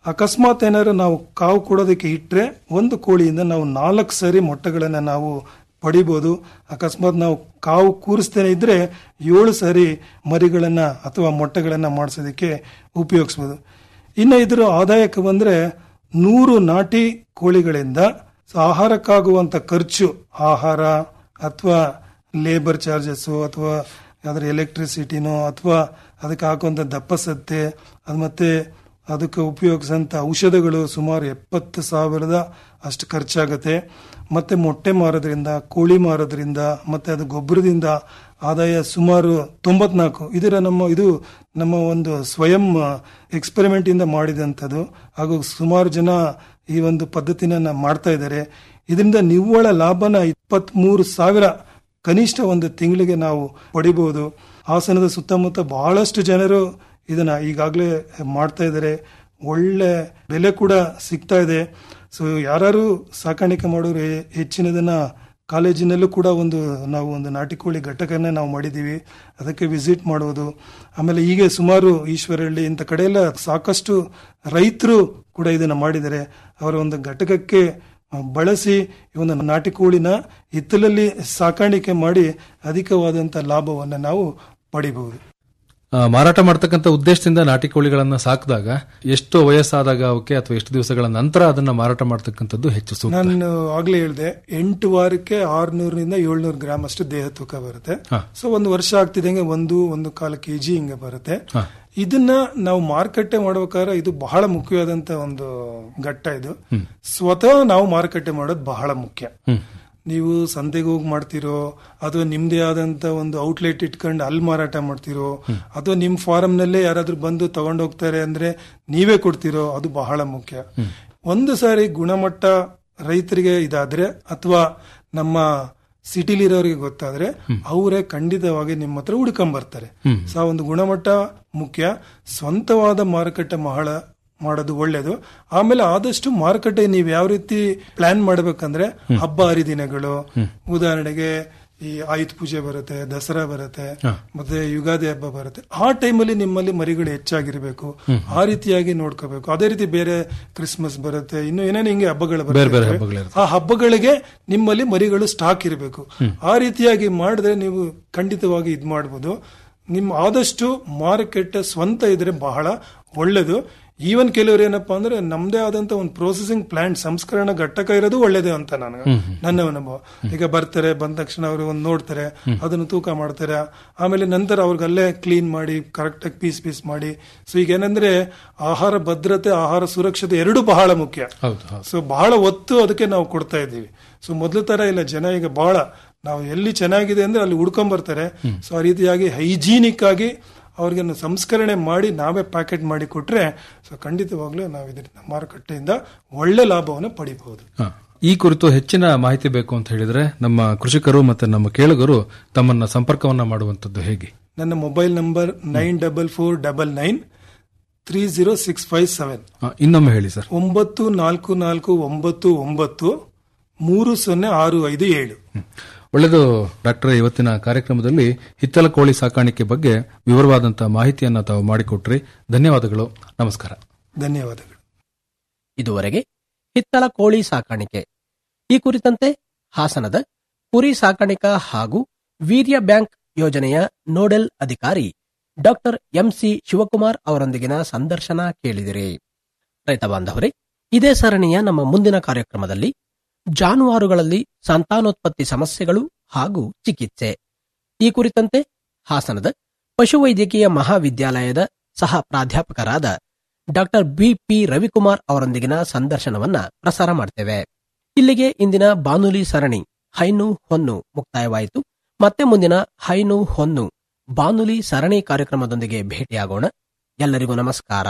ಅಕಸ್ಮಾತ್ ಏನಾದ್ರು ನಾವು ಕಾವು ಕೊಡೋದಕ್ಕೆ ಇಟ್ಟರೆ ಒಂದು ಕೋಳಿಯಿಂದ ನಾವು ನಾಲ್ಕು ಸರಿ ಮೊಟ್ಟೆಗಳನ್ನು ನಾವು ಪಡಿಬೋದು ಅಕಸ್ಮಾತ್ ನಾವು ಕಾವು ಕೂರಿಸ್ತೇನೆ ಇದ್ರೆ ಏಳು ಸರಿ ಮರಿಗಳನ್ನ ಅಥವಾ ಮೊಟ್ಟೆಗಳನ್ನ ಮಾಡಿಸೋದಕ್ಕೆ ಉಪಯೋಗಿಸ್ಬೋದು ಇನ್ನು ಇದರ ಆದಾಯಕ್ಕೆ ಬಂದ್ರೆ ನೂರು ನಾಟಿ ಕೋಳಿಗಳಿಂದ ಆಹಾರಕ್ಕಾಗುವಂತ ಖರ್ಚು ಆಹಾರ ಅಥವಾ ಲೇಬರ್ ಚಾರ್ಜಸ್ಸು ಅಥವಾ ಅದರ ಎಲೆಕ್ಟ್ರಿಸಿಟಿನೋ ಅಥವಾ ಅದಕ್ಕೆ ಹಾಕುವಂಥ ದಪ್ಪಸತ್ತೆ ಅದು ಮತ್ತೆ ಅದಕ್ಕೆ ಉಪಯೋಗಿಸಂತ ಔಷಧಗಳು ಸುಮಾರು ಎಪ್ಪತ್ತು ಸಾವಿರದ ಅಷ್ಟು ಖರ್ಚಾಗತ್ತೆ ಮತ್ತೆ ಮೊಟ್ಟೆ ಮಾರೋದ್ರಿಂದ ಕೋಳಿ ಮಾರೋದ್ರಿಂದ ಮತ್ತೆ ಅದು ಗೊಬ್ಬರದಿಂದ ಆದಾಯ ಸುಮಾರು ತೊಂಬತ್ನಾಲ್ಕು ಇದರ ನಮ್ಮ ಇದು ನಮ್ಮ ಒಂದು ಸ್ವಯಂ ಎಕ್ಸ್ಪೆರಿಮೆಂಟ್ ಇಂದ ಮಾಡಿದಂಥದ್ದು ಹಾಗೂ ಸುಮಾರು ಜನ ಈ ಒಂದು ಪದ್ಧತಿನ ಮಾಡ್ತಾ ಇದ್ದಾರೆ ಇದರಿಂದ ನಿವ್ವಳ ಲಾಭನ ಇಪ್ಪತ್ಮೂರು ಸಾವಿರ ಕನಿಷ್ಠ ಒಂದು ತಿಂಗಳಿಗೆ ನಾವು ಪಡಿಬಹುದು ಹಾಸನದ ಸುತ್ತಮುತ್ತ ಬಹಳಷ್ಟು ಜನರು ಇದನ್ನ ಈಗಾಗಲೇ ಮಾಡ್ತಾ ಇದ್ದಾರೆ ಒಳ್ಳೆ ಬೆಲೆ ಕೂಡ ಸಿಗ್ತಾ ಇದೆ ಸೊ ಯಾರು ಸಾಕಾಣಿಕೆ ಮಾಡೋರು ಹೆ- ಹೆಚ್ಚಿನದನ್ನ ಕಾಲೇಜಿನಲ್ಲೂ ಕೂಡ ಒಂದು ನಾವು ಒಂದು ನಾಟಿ ಕೋಳಿ ಘಟಕನೇ ನಾವು ಮಾಡಿದ್ದೀವಿ ಅದಕ್ಕೆ ವಿಸಿಟ್ ಮಾಡೋದು ಆಮೇಲೆ ಹೀಗೆ ಸುಮಾರು ಈಶ್ವರಹಳ್ಳಿ ಇಂಥ ಕಡೆ ಎಲ್ಲ ಸಾಕಷ್ಟು ರೈತರು ಕೂಡ ಇದನ್ನ ಮಾಡಿದ್ದಾರೆ ಅವರ ಒಂದು ಘಟಕಕ್ಕೆ ಆ, ಬಳಸಿ ಈ ಒಂದು ನಾಟಿ ಕೋಳಿನ ಹಿತ್ತಲಲ್ಲಿ ಸಾಕಾಣಿಕೆ ಮಾಡಿ ಅಧಿಕವಾದಂಥ ಲಾಭವನ್ನು ನಾವು ಪಡಿಬಹುದು ಆ, ಮಾರಾಟ ಮಾಡ್ತಕ್ಕಂಥ ಉದ್ದೇಶದಿಂದ ನಾಟಿ ಕೋಳಿಗಳನ್ನ ಸಾಕಿದಾಗ ಎಷ್ಟು ವಯಸ್ಸಾದಾಗ ಅವಕ್ಕೆ ಅಥವಾ ಎಷ್ಟು ದಿವಸಗಳ ನಂತರ ಅದನ್ನ ಮಾರಾಟ ಮಾಡ್ತಕ್ಕಂಥದ್ದು ಹೆಚ್ಚು ಸೂಕ್ತ ನಾನು ಆಗ್ಲೇ ಹೇಳಿದೆ ಎಂಟು ವಾರಕ್ಕೆ ಆರ್ನೂರರಿಂದ ಏಳ್ನೂರು ಗ್ರಾಮ್ ಅಷ್ಟು ದೇಹ ತೂಕ ಬರುತ್ತೆ ಹಾ. ಸೊ ಒಂದು ವರ್ಷ ಆಗ್ತಿದಂಗೆ ಒಂದು ಒಂದು ಕಾಲು ಕೆಜಿ ಹಿಂಗೆ ಬರುತ್ತೆ ಹಾ. ಇದನ್ನ ನಾವು ಮಾರುಕಟ್ಟೆ ಮಾಡ್ಬೇಕಾದ್ರೆ ಇದು ಬಹಳ ಮುಖ್ಯವಾದಂತ ಒಂದು ಘಟ್ಟ ಇದು ಸ್ವತಃ ನಾವು ಮಾರುಕಟ್ಟೆ ಮಾಡೋದು ಬಹಳ ಮುಖ್ಯ ಹ್ಮ್. ನೀವು ಸಂತೆಗೆ ಹೋಗಿ ಮಾಡ್ತಿರೋ ಅಥವಾ ನಿಮ್ದೇ ಆದಂತ ಒಂದು ಔಟ್ಲೆಟ್ ಇಟ್ಕೊಂಡು ಅಲ್ಲಿ ಮಾರಾಟ ಮಾಡ್ತಿರೋ ಅಥವಾ ನಿಮ್ ಫಾರಂ ನಲ್ಲೇ ಯಾರಾದ್ರೂ ಬಂದು ತಗೊಂಡು ಹೋಗ್ತಾರೆ ಅಂದ್ರೆ ನೀವೇ ಕೊಡ್ತಿರೋ ಅದು ಬಹಳ ಮುಖ್ಯ ಒಂದು ಸಾರಿ ಗುಣಮಟ್ಟ ರೈತರಿಗೆ ಇದಾದ್ರೆ ಅಥವಾ ನಮ್ಮ ಸಿಟಿಲಿರೋರಿಗೆ ಗೊತ್ತಾದ್ರೆ ಅವರೇ ಖಂಡಿತವಾಗಿ ನಿಮ್ಮ ಹತ್ರ ಹುಡ್ಕೊಂಡ್ ಬರ್ತಾರೆ ಸೊ ಆ ಒಂದು ಗುಣಮಟ್ಟ ಮುಖ್ಯ ಸ್ವಂತವಾದ ಮಾರುಕಟ್ಟೆ ಬಹಳ ಮಾಡೋದು ಒಳ್ಳೇದು ಆಮೇಲೆ ಆದಷ್ಟು ಮಾರುಕಟ್ಟೆ ನೀವು ಯಾವ ರೀತಿ ಪ್ಲಾನ್ ಮಾಡ್ಬೇಕಂದ್ರೆ ಹಬ್ಬ ಹರಿದಿನಗಳು ಉದಾಹರಣೆಗೆ ಈ ಆಯುಧ ಪೂಜೆ ಬರುತ್ತೆ ದಸರಾ ಬರುತ್ತೆ ಮತ್ತೆ ಯುಗಾದಿ ಹಬ್ಬ ಬರುತ್ತೆ ಆ ಟೈಮಲ್ಲಿ ನಿಮ್ಮಲ್ಲಿ ಮರಿಗಳು ಹೆಚ್ಚಾಗಿರ್ಬೇಕು ಆ ರೀತಿಯಾಗಿ ನೋಡ್ಕೋಬೇಕು ಅದೇ ರೀತಿ ಬೇರೆ ಕ್ರಿಸ್ಮಸ್ ಬರುತ್ತೆ ಇನ್ನು ಏನೇನು ಹಿಂಗೆ ಹಬ್ಬಗಳು ಬೇರೆ ಬೇರೆ ಬರುತ್ತೆ ಹಬ್ಬಗಳಿರ್ತವೆ. ಆ ಹಬ್ಬಗಳಿಗೆ ನಿಮ್ಮಲ್ಲಿ ಮರಿಗಳು ಸ್ಟಾಕ್ ಇರಬೇಕು ಆ ರೀತಿಯಾಗಿ ಮಾಡಿದ್ರೆ ನೀವು ಖಂಡಿತವಾಗಿ ಇದ್ ಮಾಡ್ಬೋದು ನಿಮ್ಮ ಆದಷ್ಟು ಮಾರುಕಟ್ಟೆ ಸ್ವಂತ ಇದ್ರೆ ಬಹಳ ಒಳ್ಳೇದು ಈವನ್ ಕೆಲವರು ಏನಪ್ಪಾ ಅಂದ್ರೆ ನಮ್ದೇ ಆದಂತ ಒಂದು ಪ್ರೊಸೆಸಿಂಗ್ ಪ್ಲಾಂಟ್ ಸಂಸ್ಕರಣಾ ಘಟಕ ಇರೋದು ಒಳ್ಳೇದೇ ಅಂತ ನಾನು ನನ್ನ ಅನುಭವ ಈಗ ಬರ್ತಾರೆ ಬಂದ ತಕ್ಷಣ ಅವರು ಒಂದು ನೋಡ್ತಾರೆ ಅದನ್ನು ತೂಕ ಮಾಡ್ತಾರೆ ಆಮೇಲೆ ನಂತರ ಅವ್ರಿಗೆ ಅಲ್ಲೇ ಕ್ಲೀನ್ ಮಾಡಿ ಕರೆಕ್ಟ್ ಆಗಿ ಪೀಸ್ ಪೀಸ್ ಮಾಡಿ ಸೊ ಈಗ ಏನಂದ್ರೆ ಆಹಾರ ಭದ್ರತೆ ಆಹಾರ ಸುರಕ್ಷತೆ ಎರಡೂ ಬಹಳ ಮುಖ್ಯ ಹೌದು ಹೌದು ಸೊ ಬಹಳ ಒತ್ತು ಅದಕ್ಕೆ ನಾವು ಕೊಡ್ತಾ ಇದ್ದೀವಿ ಸೊ ಮೊದಲ ತರ ಇಲ್ಲ ಜನ ಈಗ ಬಹಳ ನಾವು ಎಲ್ಲಿ ಚೆನ್ನಾಗಿದೆ ಅಂದ್ರೆ ಅಲ್ಲಿ ಹುಡ್ಕೊಂಡ್ ಬರ್ತಾರೆ ಸೊ ಆ ರೀತಿಯಾಗಿ ಹೈಜೀನಿಕ್ ಆಗಿ ಅವ್ರಿಗೆ ಸಂಸ್ಕರಣೆ ಮಾಡಿ ನಾವೇ ಪ್ಯಾಕೆಟ್ ಮಾಡಿ ಕೊಟ್ರೆ ಸೊ ಖಂಡಿತವಾಗ್ಲೂ ನಾವು ಇದರಿಂದ ಮಾರುಕಟ್ಟೆಯಿಂದ ಒಳ್ಳೆ ಲಾಭವನ್ನು ಪಡಿಬಹುದು ಹ. ಈ ಕುರಿತು ಹೆಚ್ಚಿನ ಮಾಹಿತಿ ಬೇಕು ಅಂತ ಹೇಳಿದ್ರೆ ನಮ್ಮ ಕೃಷಿಕರು ಮತ್ತೆ ನಮ್ಮ ಕೇಳುಗರು ತಮ್ಮನ್ನ ಸಂಪರ್ಕವನ್ನ ಮಾಡುವಂತದ್ದು ಹೇಗೆ ನನ್ನ mobile number nine double four double nine three zero six five seven ಹ, ಇನ್ನೊಮ್ಮೆ ಹೇಳಿ ಸರ್ ಒಂಬತ್ತು ನಾಲ್ಕು ನಾಲ್ಕು ಒಂಬತ್ತು ಒಂಬತ್ತು ಮೂರು ಸೊನ್ನೆ ಆರು ಐದು ಏಳು ಒಳ್ಳೆಯದು ಡಾಕ್ಟರ್ ಇವತ್ತಿನ ಕಾರ್ಯಕ್ರಮದಲ್ಲಿ ಹಿತ್ತಲ ಕೋಳಿ ಸಾಕಾಣಿಕೆ ಬಗ್ಗೆ ವಿವರವಾದಂತಹ ಮಾಹಿತಿಯನ್ನ ತಾವು ಮಾಡಿಕೊಟ್ರಿ ಧನ್ಯವಾದಗಳು ನಮಸ್ಕಾರ ಧನ್ಯವಾದಗಳು ಇದುವರೆಗೆ ಹಿತ್ತಲ ಕೋಳಿ ಸಾಕಾಣಿಕೆ ಈ ಕುರಿತಂತೆ ಹಾಸನದ ಕುರಿ ಸಾಕಾಣಿಕಾ ಹಾಗೂ ವೀರ್ಯ ಬ್ಯಾಂಕ್ ಯೋಜನೆಯ ನೋಡೆಲ್ ಅಧಿಕಾರಿ ಡಾಕ್ಟರ್ ಎಂಸಿ ಶಿವಕುಮಾರ್ ಅವರೊಂದಿಗಿನ ಸಂದರ್ಶನ ಕೇಳಿದಿರಿ ರೈತ ಬಾಂಧವರೇ ಇದೇ ಸರಣಿಯ ನಮ್ಮ ಮುಂದಿನ ಕಾರ್ಯಕ್ರಮದಲ್ಲಿ ಜಾನುವಾರುಗಳಲ್ಲಿ ಸಂತಾನೋತ್ಪತ್ತಿ ಸಮಸ್ಯೆಗಳು ಹಾಗೂ ಚಿಕಿತ್ಸೆ ಈ ಕುರಿತಂತೆ ಹಾಸನದ ಪಶುವೈದ್ಯಕೀಯ ಮಹಾವಿದ್ಯಾಲಯದ ಸಹ ಪ್ರಾಧ್ಯಾಪಕರಾದ ಡಾಕ್ಟರ್ ಬಿಪಿ ರವಿಕುಮಾರ್ ಅವರೊಂದಿಗಿನ ಸಂದರ್ಶನವನ್ನ ಪ್ರಸಾರ ಮಾಡ್ತೇವೆ ಇಲ್ಲಿಗೆ ಇಂದಿನ ಬಾನುಲಿ ಸರಣಿ ಹೈನು ಹೊನ್ನು ಮುಕ್ತಾಯವಾಯಿತು ಮತ್ತೆ ಮುಂದಿನ ಹೈನು ಹೊನ್ನು ಬಾನುಲಿ ಸರಣಿ ಕಾರ್ಯಕ್ರಮದೊಂದಿಗೆ ಭೇಟಿಯಾಗೋಣ ಎಲ್ಲರಿಗೂ ನಮಸ್ಕಾರ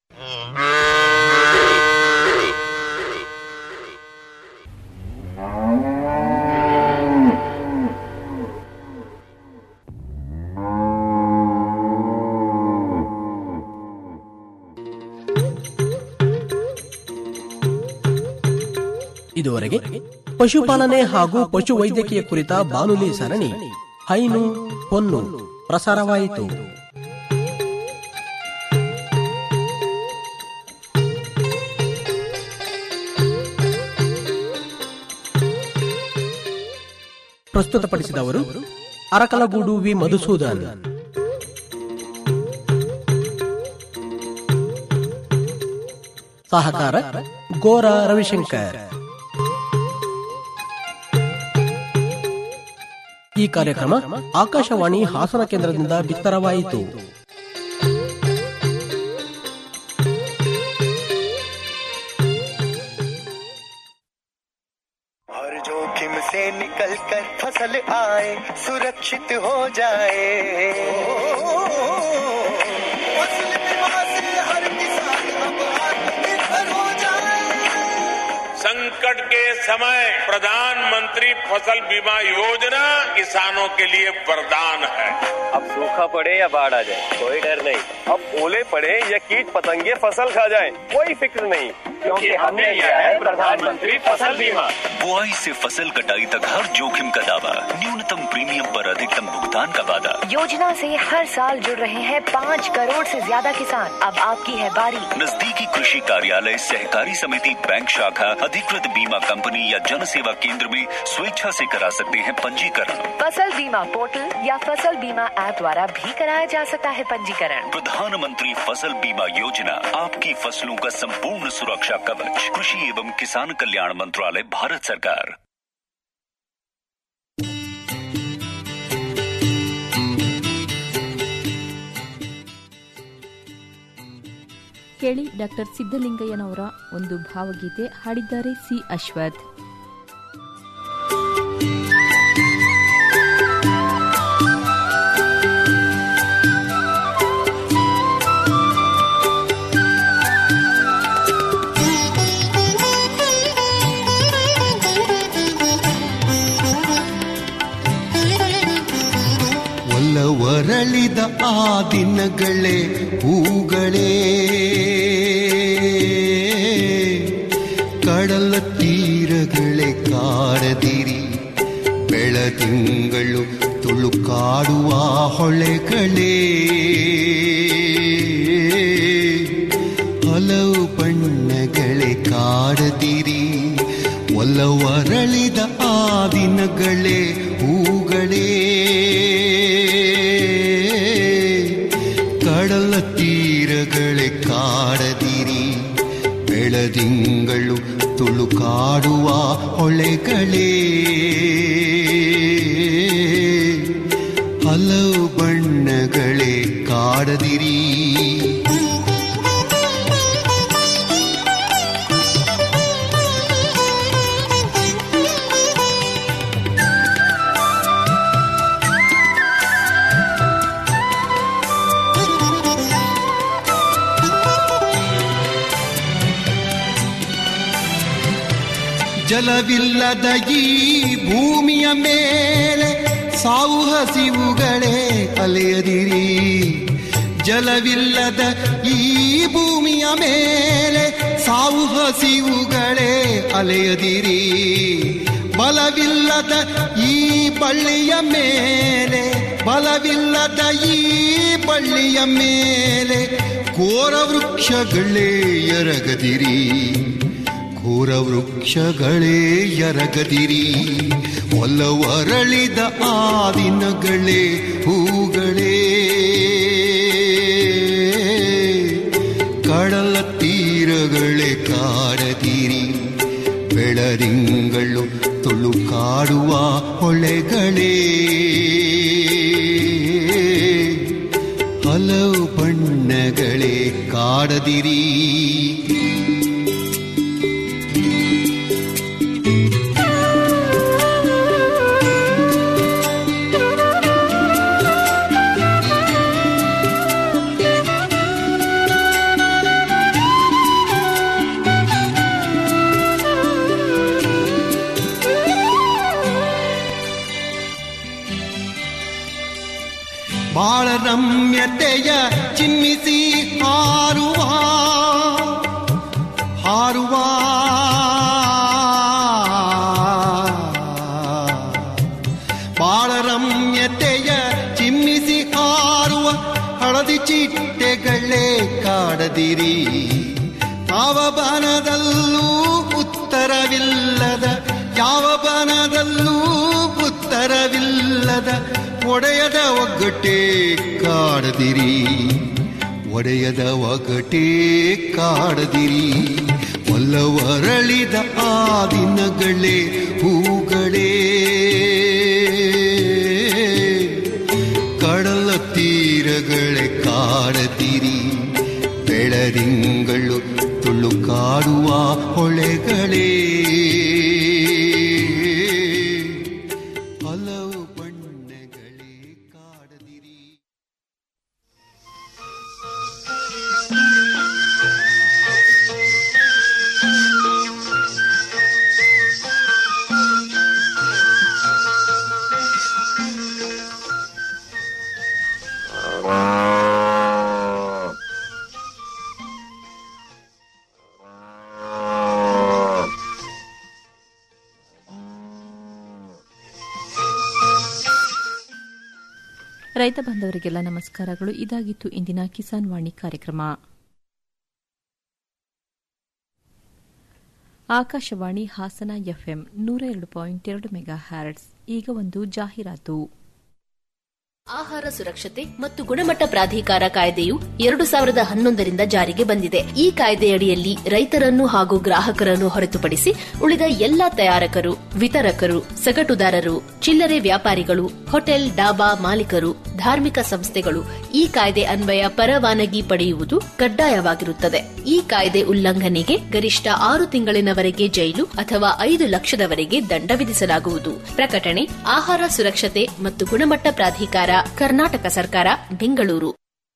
ಇದುವರೆಗೆ ಪಶುಪಾಲನೆ ಹಾಗೂ ಪಶು ವೈದ್ಯಕೀಯ ಕುರಿತ ಬಾನುಲಿ ಸರಣಿ ಹೈನು ಹೊನ್ನು ಪ್ರಸಾರವಾಯಿತು ಪ್ರಸ್ತುತಪಡಿಸಿದವರು ಅರಕಲಗೂಡು ವಿ ಮಧುಸೂದನ್ ಸಹಕಾರ ಗೋರ ರವಿಶಂಕರ್ ಈ ಕಾರ್ಯಕ್ರಮ ಆಕಾಶವಾಣಿ ಹಾಸನ ಕೇಂದ್ರದಿಂದ ಬಿತ್ತರವಾಯಿತು हर जोखिम से निकल कर फसल आए सुरक्षित हो जाए फसल बीमा से हर किसान अब आत्मनिर्भर हो जाए संकट के समय प्रधानमंत्री फसल बीमा योजना किसानों के लिए वरदान है अब सूखा पड़े या बाढ़ आ जाए कोई डर नहीं अब ओले पड़े या कीट पतंगे फसल खा जाए कोई फिक्र नहीं क्योंकि हमने लिया है प्रधानमंत्री फसल बीमा बुआई से फसल कटाई तक हर जोखिम का दावा न्यूनतम प्रीमियम पर अधिकतम भुगतान का वादा योजना से हर साल जुड़ रहे हैं पाँच करोड़ से ज्यादा किसान अब आपकी है बारी नजदीकी कृषि कार्यालय सहकारी समिति बैंक शाखा अधिकृत बीमा कंपनी या जन सेवा केंद्र में स्वेच्छा से करा सकते हैं पंजीकरण फसल बीमा पोर्टल या फसल बीमा ऐप द्वारा भी कराया जा सकता है पंजीकरण प्रधानमंत्री फसल बीमा योजना आपकी फसलों का संपूर्ण सुरक्षा कवच कृषि एवं किसान कल्याण मंत्रालय भारत सरकार ಕೇಳಿ ಡಾಕ್ಟರ್ ಸಿದ್ದಲಿಂಗಯ್ಯನವರ ಒಂದು ಭಾವಗೀತೆ ಹಾಡಿದ್ದಾರೆ ಸಿ ಅಶ್ವಥ್ ಒಲವರಳಿದ ಆ ದಿನಗಳೇ ಹೂಗಳೇ ಕಡಲ ತೀರಗಳೇ ಕಾಡದಿರಿ ಬೆಳದಿಂಗಳು ತುಳುಕಾಡುವ ಹೊಳೆಗಳೇ ಹಲವು ಬಣ್ಣಗಳೇ ಕಾಡದಿರಿ ಒಲವರಳಿದ ಆ ದಿನಗಳೇ ಹೂಗಳೇ ಕಡಲ ತೀರಗಳೇ ಕಾಡದಿರಿ ಬೆಳದಿಂಗಳು ತುಳುಕಾಡುವ ಹೊಳೆಗಳೇ ಹಲವು ಬಣ್ಣಗಳೇ ಕಾಡದಿರಿ ಜಲವಿಲ್ಲದ ಈ ಭೂಮಿಯ ಮೇಲೆ ಸಾವು ಹಸಿವುಗಳೇ ಅಲೆಯದಿರಿ ಜಲವಿಲ್ಲದ ಈ ಭೂಮಿಯ ಮೇಲೆ ಸಾವು ಹಸಿವುಗಳೇ ಅಲೆಯದಿರಿ ಬಲವಿಲ್ಲದ ಈ ಬಳ್ಳಿಯ ಮೇಲೆ ಬಲವಿಲ್ಲದ ಈ ಬಳ್ಳಿಯ ಮೇಲೆ ಘೋರ ವೃಕ್ಷಗಳೇ ಎರಗದಿರಿ ಘೋರ ವೃಕ್ಷಗಳೇ ಎರಗದಿರಿ ಒಲವರಳಿದ ಆ ದಿನಗಳೇ ಹೂಗಳೇ ಕಡಲ ತೀರಗಳೇ ಕಾಡದಿರಿ ಬೆಳರಿಂಗಳು ತುಳುಕಾಡುವ ಹೊಳೆಗಳೇ ಹಲವು ಬಣ್ಣಗಳೇ ಕಾಡದಿರಿ ಬಾಳ ರಮ್ಯತೆಯ ಚಿಮ್ಮಿಸಿ ಹಾರುವ ಹಾರುವ ಬಾಳ ರಮ್ಯತೆಯ ಚಿಮ್ಮಿಸಿ ಹಾರುವ ಹಳದಿ ಚಿಟ್ಟೆಗಳೇ ಕಾಡದಿರಿ ಯಾವ ಬನದಲ್ಲೂ ಉತ್ತರವಿಲ್ಲದ ಯಾವ ಬನದಲ್ಲೂ ಉತ್ತರ ಅಂತರವಿಲ್ಲದ ಒಡೆಯದ ಒಗ್ಗಟ್ಟೇ ಕಾಡದಿರಿ ಒಡೆಯದ ಒಗ್ಗಟ್ಟೇ ಕಾಡದಿರಿ ಒಲ್ಲವರಳಿದ ಆ ದಿನಗಳೇ ಹೂಗಳೇ ಕಡಲ ತೀರಗಳೇ ಕಾಡದಿರಿ ಬೆಳರಿಂಗಳು ತುಳುಕಾಡುವ ಹೊಳೆಗಳೇ ಹಲವು ಬಣ್ಣಗಳೇ ಕಾಡದಿರಿ ರೈತ ಬಾಂಧವರಿಗೆಲ್ಲ ನಮಸ್ಕಾರಗಳು ಇದಾಗಿತ್ತು ಇಂದಿನ ಕಿಸಾನ್ ವಾಣಿ ಕಾರ್ಯಕ್ರಮ ಆಕಾಶವಾಣಿ ಹಾಸನ ಎಫ್ಎಂ ನೂರ ಎರಡು ಪಾಯಿಂಟ್ ಎರಡು ಮೆಗಾ ಹ್ಯಾರ್ಟ್ಸ್ ಈಗ ಒಂದು ಜಾಹೀರಾತು ಆಹಾರ ಸುರಕ್ಷತೆ ಮತ್ತು ಗುಣಮಟ್ಟ ಪ್ರಾಧಿಕಾರ ಕಾಯ್ದೆಯು ಎರಡು ಸಾವಿರದ ಹನ್ನೊಂದರಿಂದ ಜಾರಿಗೆ ಬಂದಿದೆ ಈ ಕಾಯ್ದೆಯಡಿಯಲ್ಲಿ ರೈತರನ್ನು ಹಾಗೂ ಗ್ರಾಹಕರನ್ನು ಹೊರತುಪಡಿಸಿ ಉಳಿದ ಎಲ್ಲಾ ತಯಾರಕರು ವಿತರಕರು ಸಗಟುದಾರರು ಚಿಲ್ಲರೆ ವ್ಯಾಪಾರಿಗಳು ಹೋಟೆಲ್ ಡಾಬಾ ಮಾಲೀಕರು ಧಾರ್ಮಿಕ ಸಂಸ್ಥೆಗಳು ಈ ಕಾಯ್ದೆ ಅನ್ವಯ ಪರವಾನಗಿ ಪಡೆಯುವುದು ಕಡ್ಡಾಯವಾಗಿರುತ್ತದೆ ಈ ಕಾಯ್ದೆ ಉಲ್ಲಂಘನೆಗೆ ಗರಿಷ್ಠ ಆರು ತಿಂಗಳಿನವರೆಗೆ ಜೈಲು ಅಥವಾ ಐದು ಲಕ್ಷದವರೆಗೆ ದಂಡ ವಿಧಿಸಲಾಗುವುದು ಪ್ರಕಟಣೆ ಆಹಾರ ಸುರಕ್ಷತೆ ಮತ್ತು ಗುಣಮಟ್ಟ ಪ್ರಾಧಿಕಾರ ಕರ್ನಾಟಕ ಸರ್ಕಾರ ಬೆಂಗಳೂರು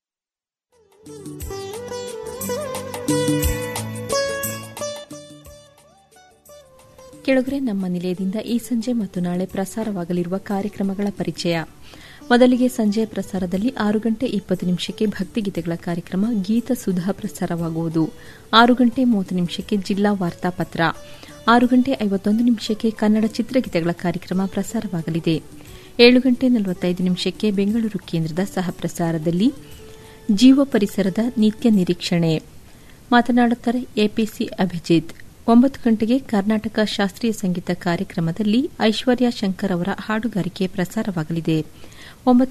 ಕೆಳಗರೆ ನಮ್ಮ ನಿಲಯದಿಂದ ಈ ಸಂಜೆ ಮತ್ತು ನಾಳೆ ಪ್ರಸಾರವಾಗಲಿರುವ ಕಾರ್ಯಕ್ರಮಗಳ ಪರಿಚಯ ಮೊದಲಿಗೆ ಸಂಜೆ ಪ್ರಸಾರದಲ್ಲಿ ಆರು ಗಂಟೆ ಇಪ್ಪತ್ತು ನಿಮಿಷಕ್ಕೆ ಭಕ್ತಿಗೀತೆಗಳ ಕಾರ್ಯಕ್ರಮ ಗೀತ ಸುಧಾ ಪ್ರಸಾರವಾಗುವುದು ಆರು ಗಂಟೆ ಮೂವತ್ತು ನಿಮಿಷಕ್ಕೆ ಜಿಲ್ಲಾ ವಾರ್ತಾಪತ್ರ ಆರು ಗಂಟೆ ಐವತ್ತೊಂದು ನಿಮಿಷಕ್ಕೆ ಕನ್ನಡ ಚಿತ್ರಗೀತೆಗಳ ಕಾರ್ಯಕ್ರಮ ಪ್ರಸಾರವಾಗಲಿದೆ ಏಳು ಗಂಟೆ ನಲವತ್ತೈದು ನಿಮಿಷಕ್ಕೆ ಬೆಂಗಳೂರು ಕೇಂದ್ರದ ಸಹ ಪ್ರಸಾರದಲ್ಲಿ ಜೀವ ಪರಿಸರದ ನಿತ್ಯ ನಿರೀಕ್ಷಣೆ ಮಾತನಾಡುತ್ತಾರೆ ಎಪಿಸಿ ಅಭಿಜಿತ್ ಒಂಬತ್ತು ಗಂಟೆಗೆ ಕರ್ನಾಟಕ ಶಾಸ್ತ್ರೀಯ ಸಂಗೀತ ಕಾರ್ಯಕ್ರಮದಲ್ಲಿ ಐಶ್ವರ್ಯ ಶಂಕರ್ ಅವರ ಹಾಡುಗಾರಿಕೆ ಪ್ರಸಾರವಾಗಲಿದೆ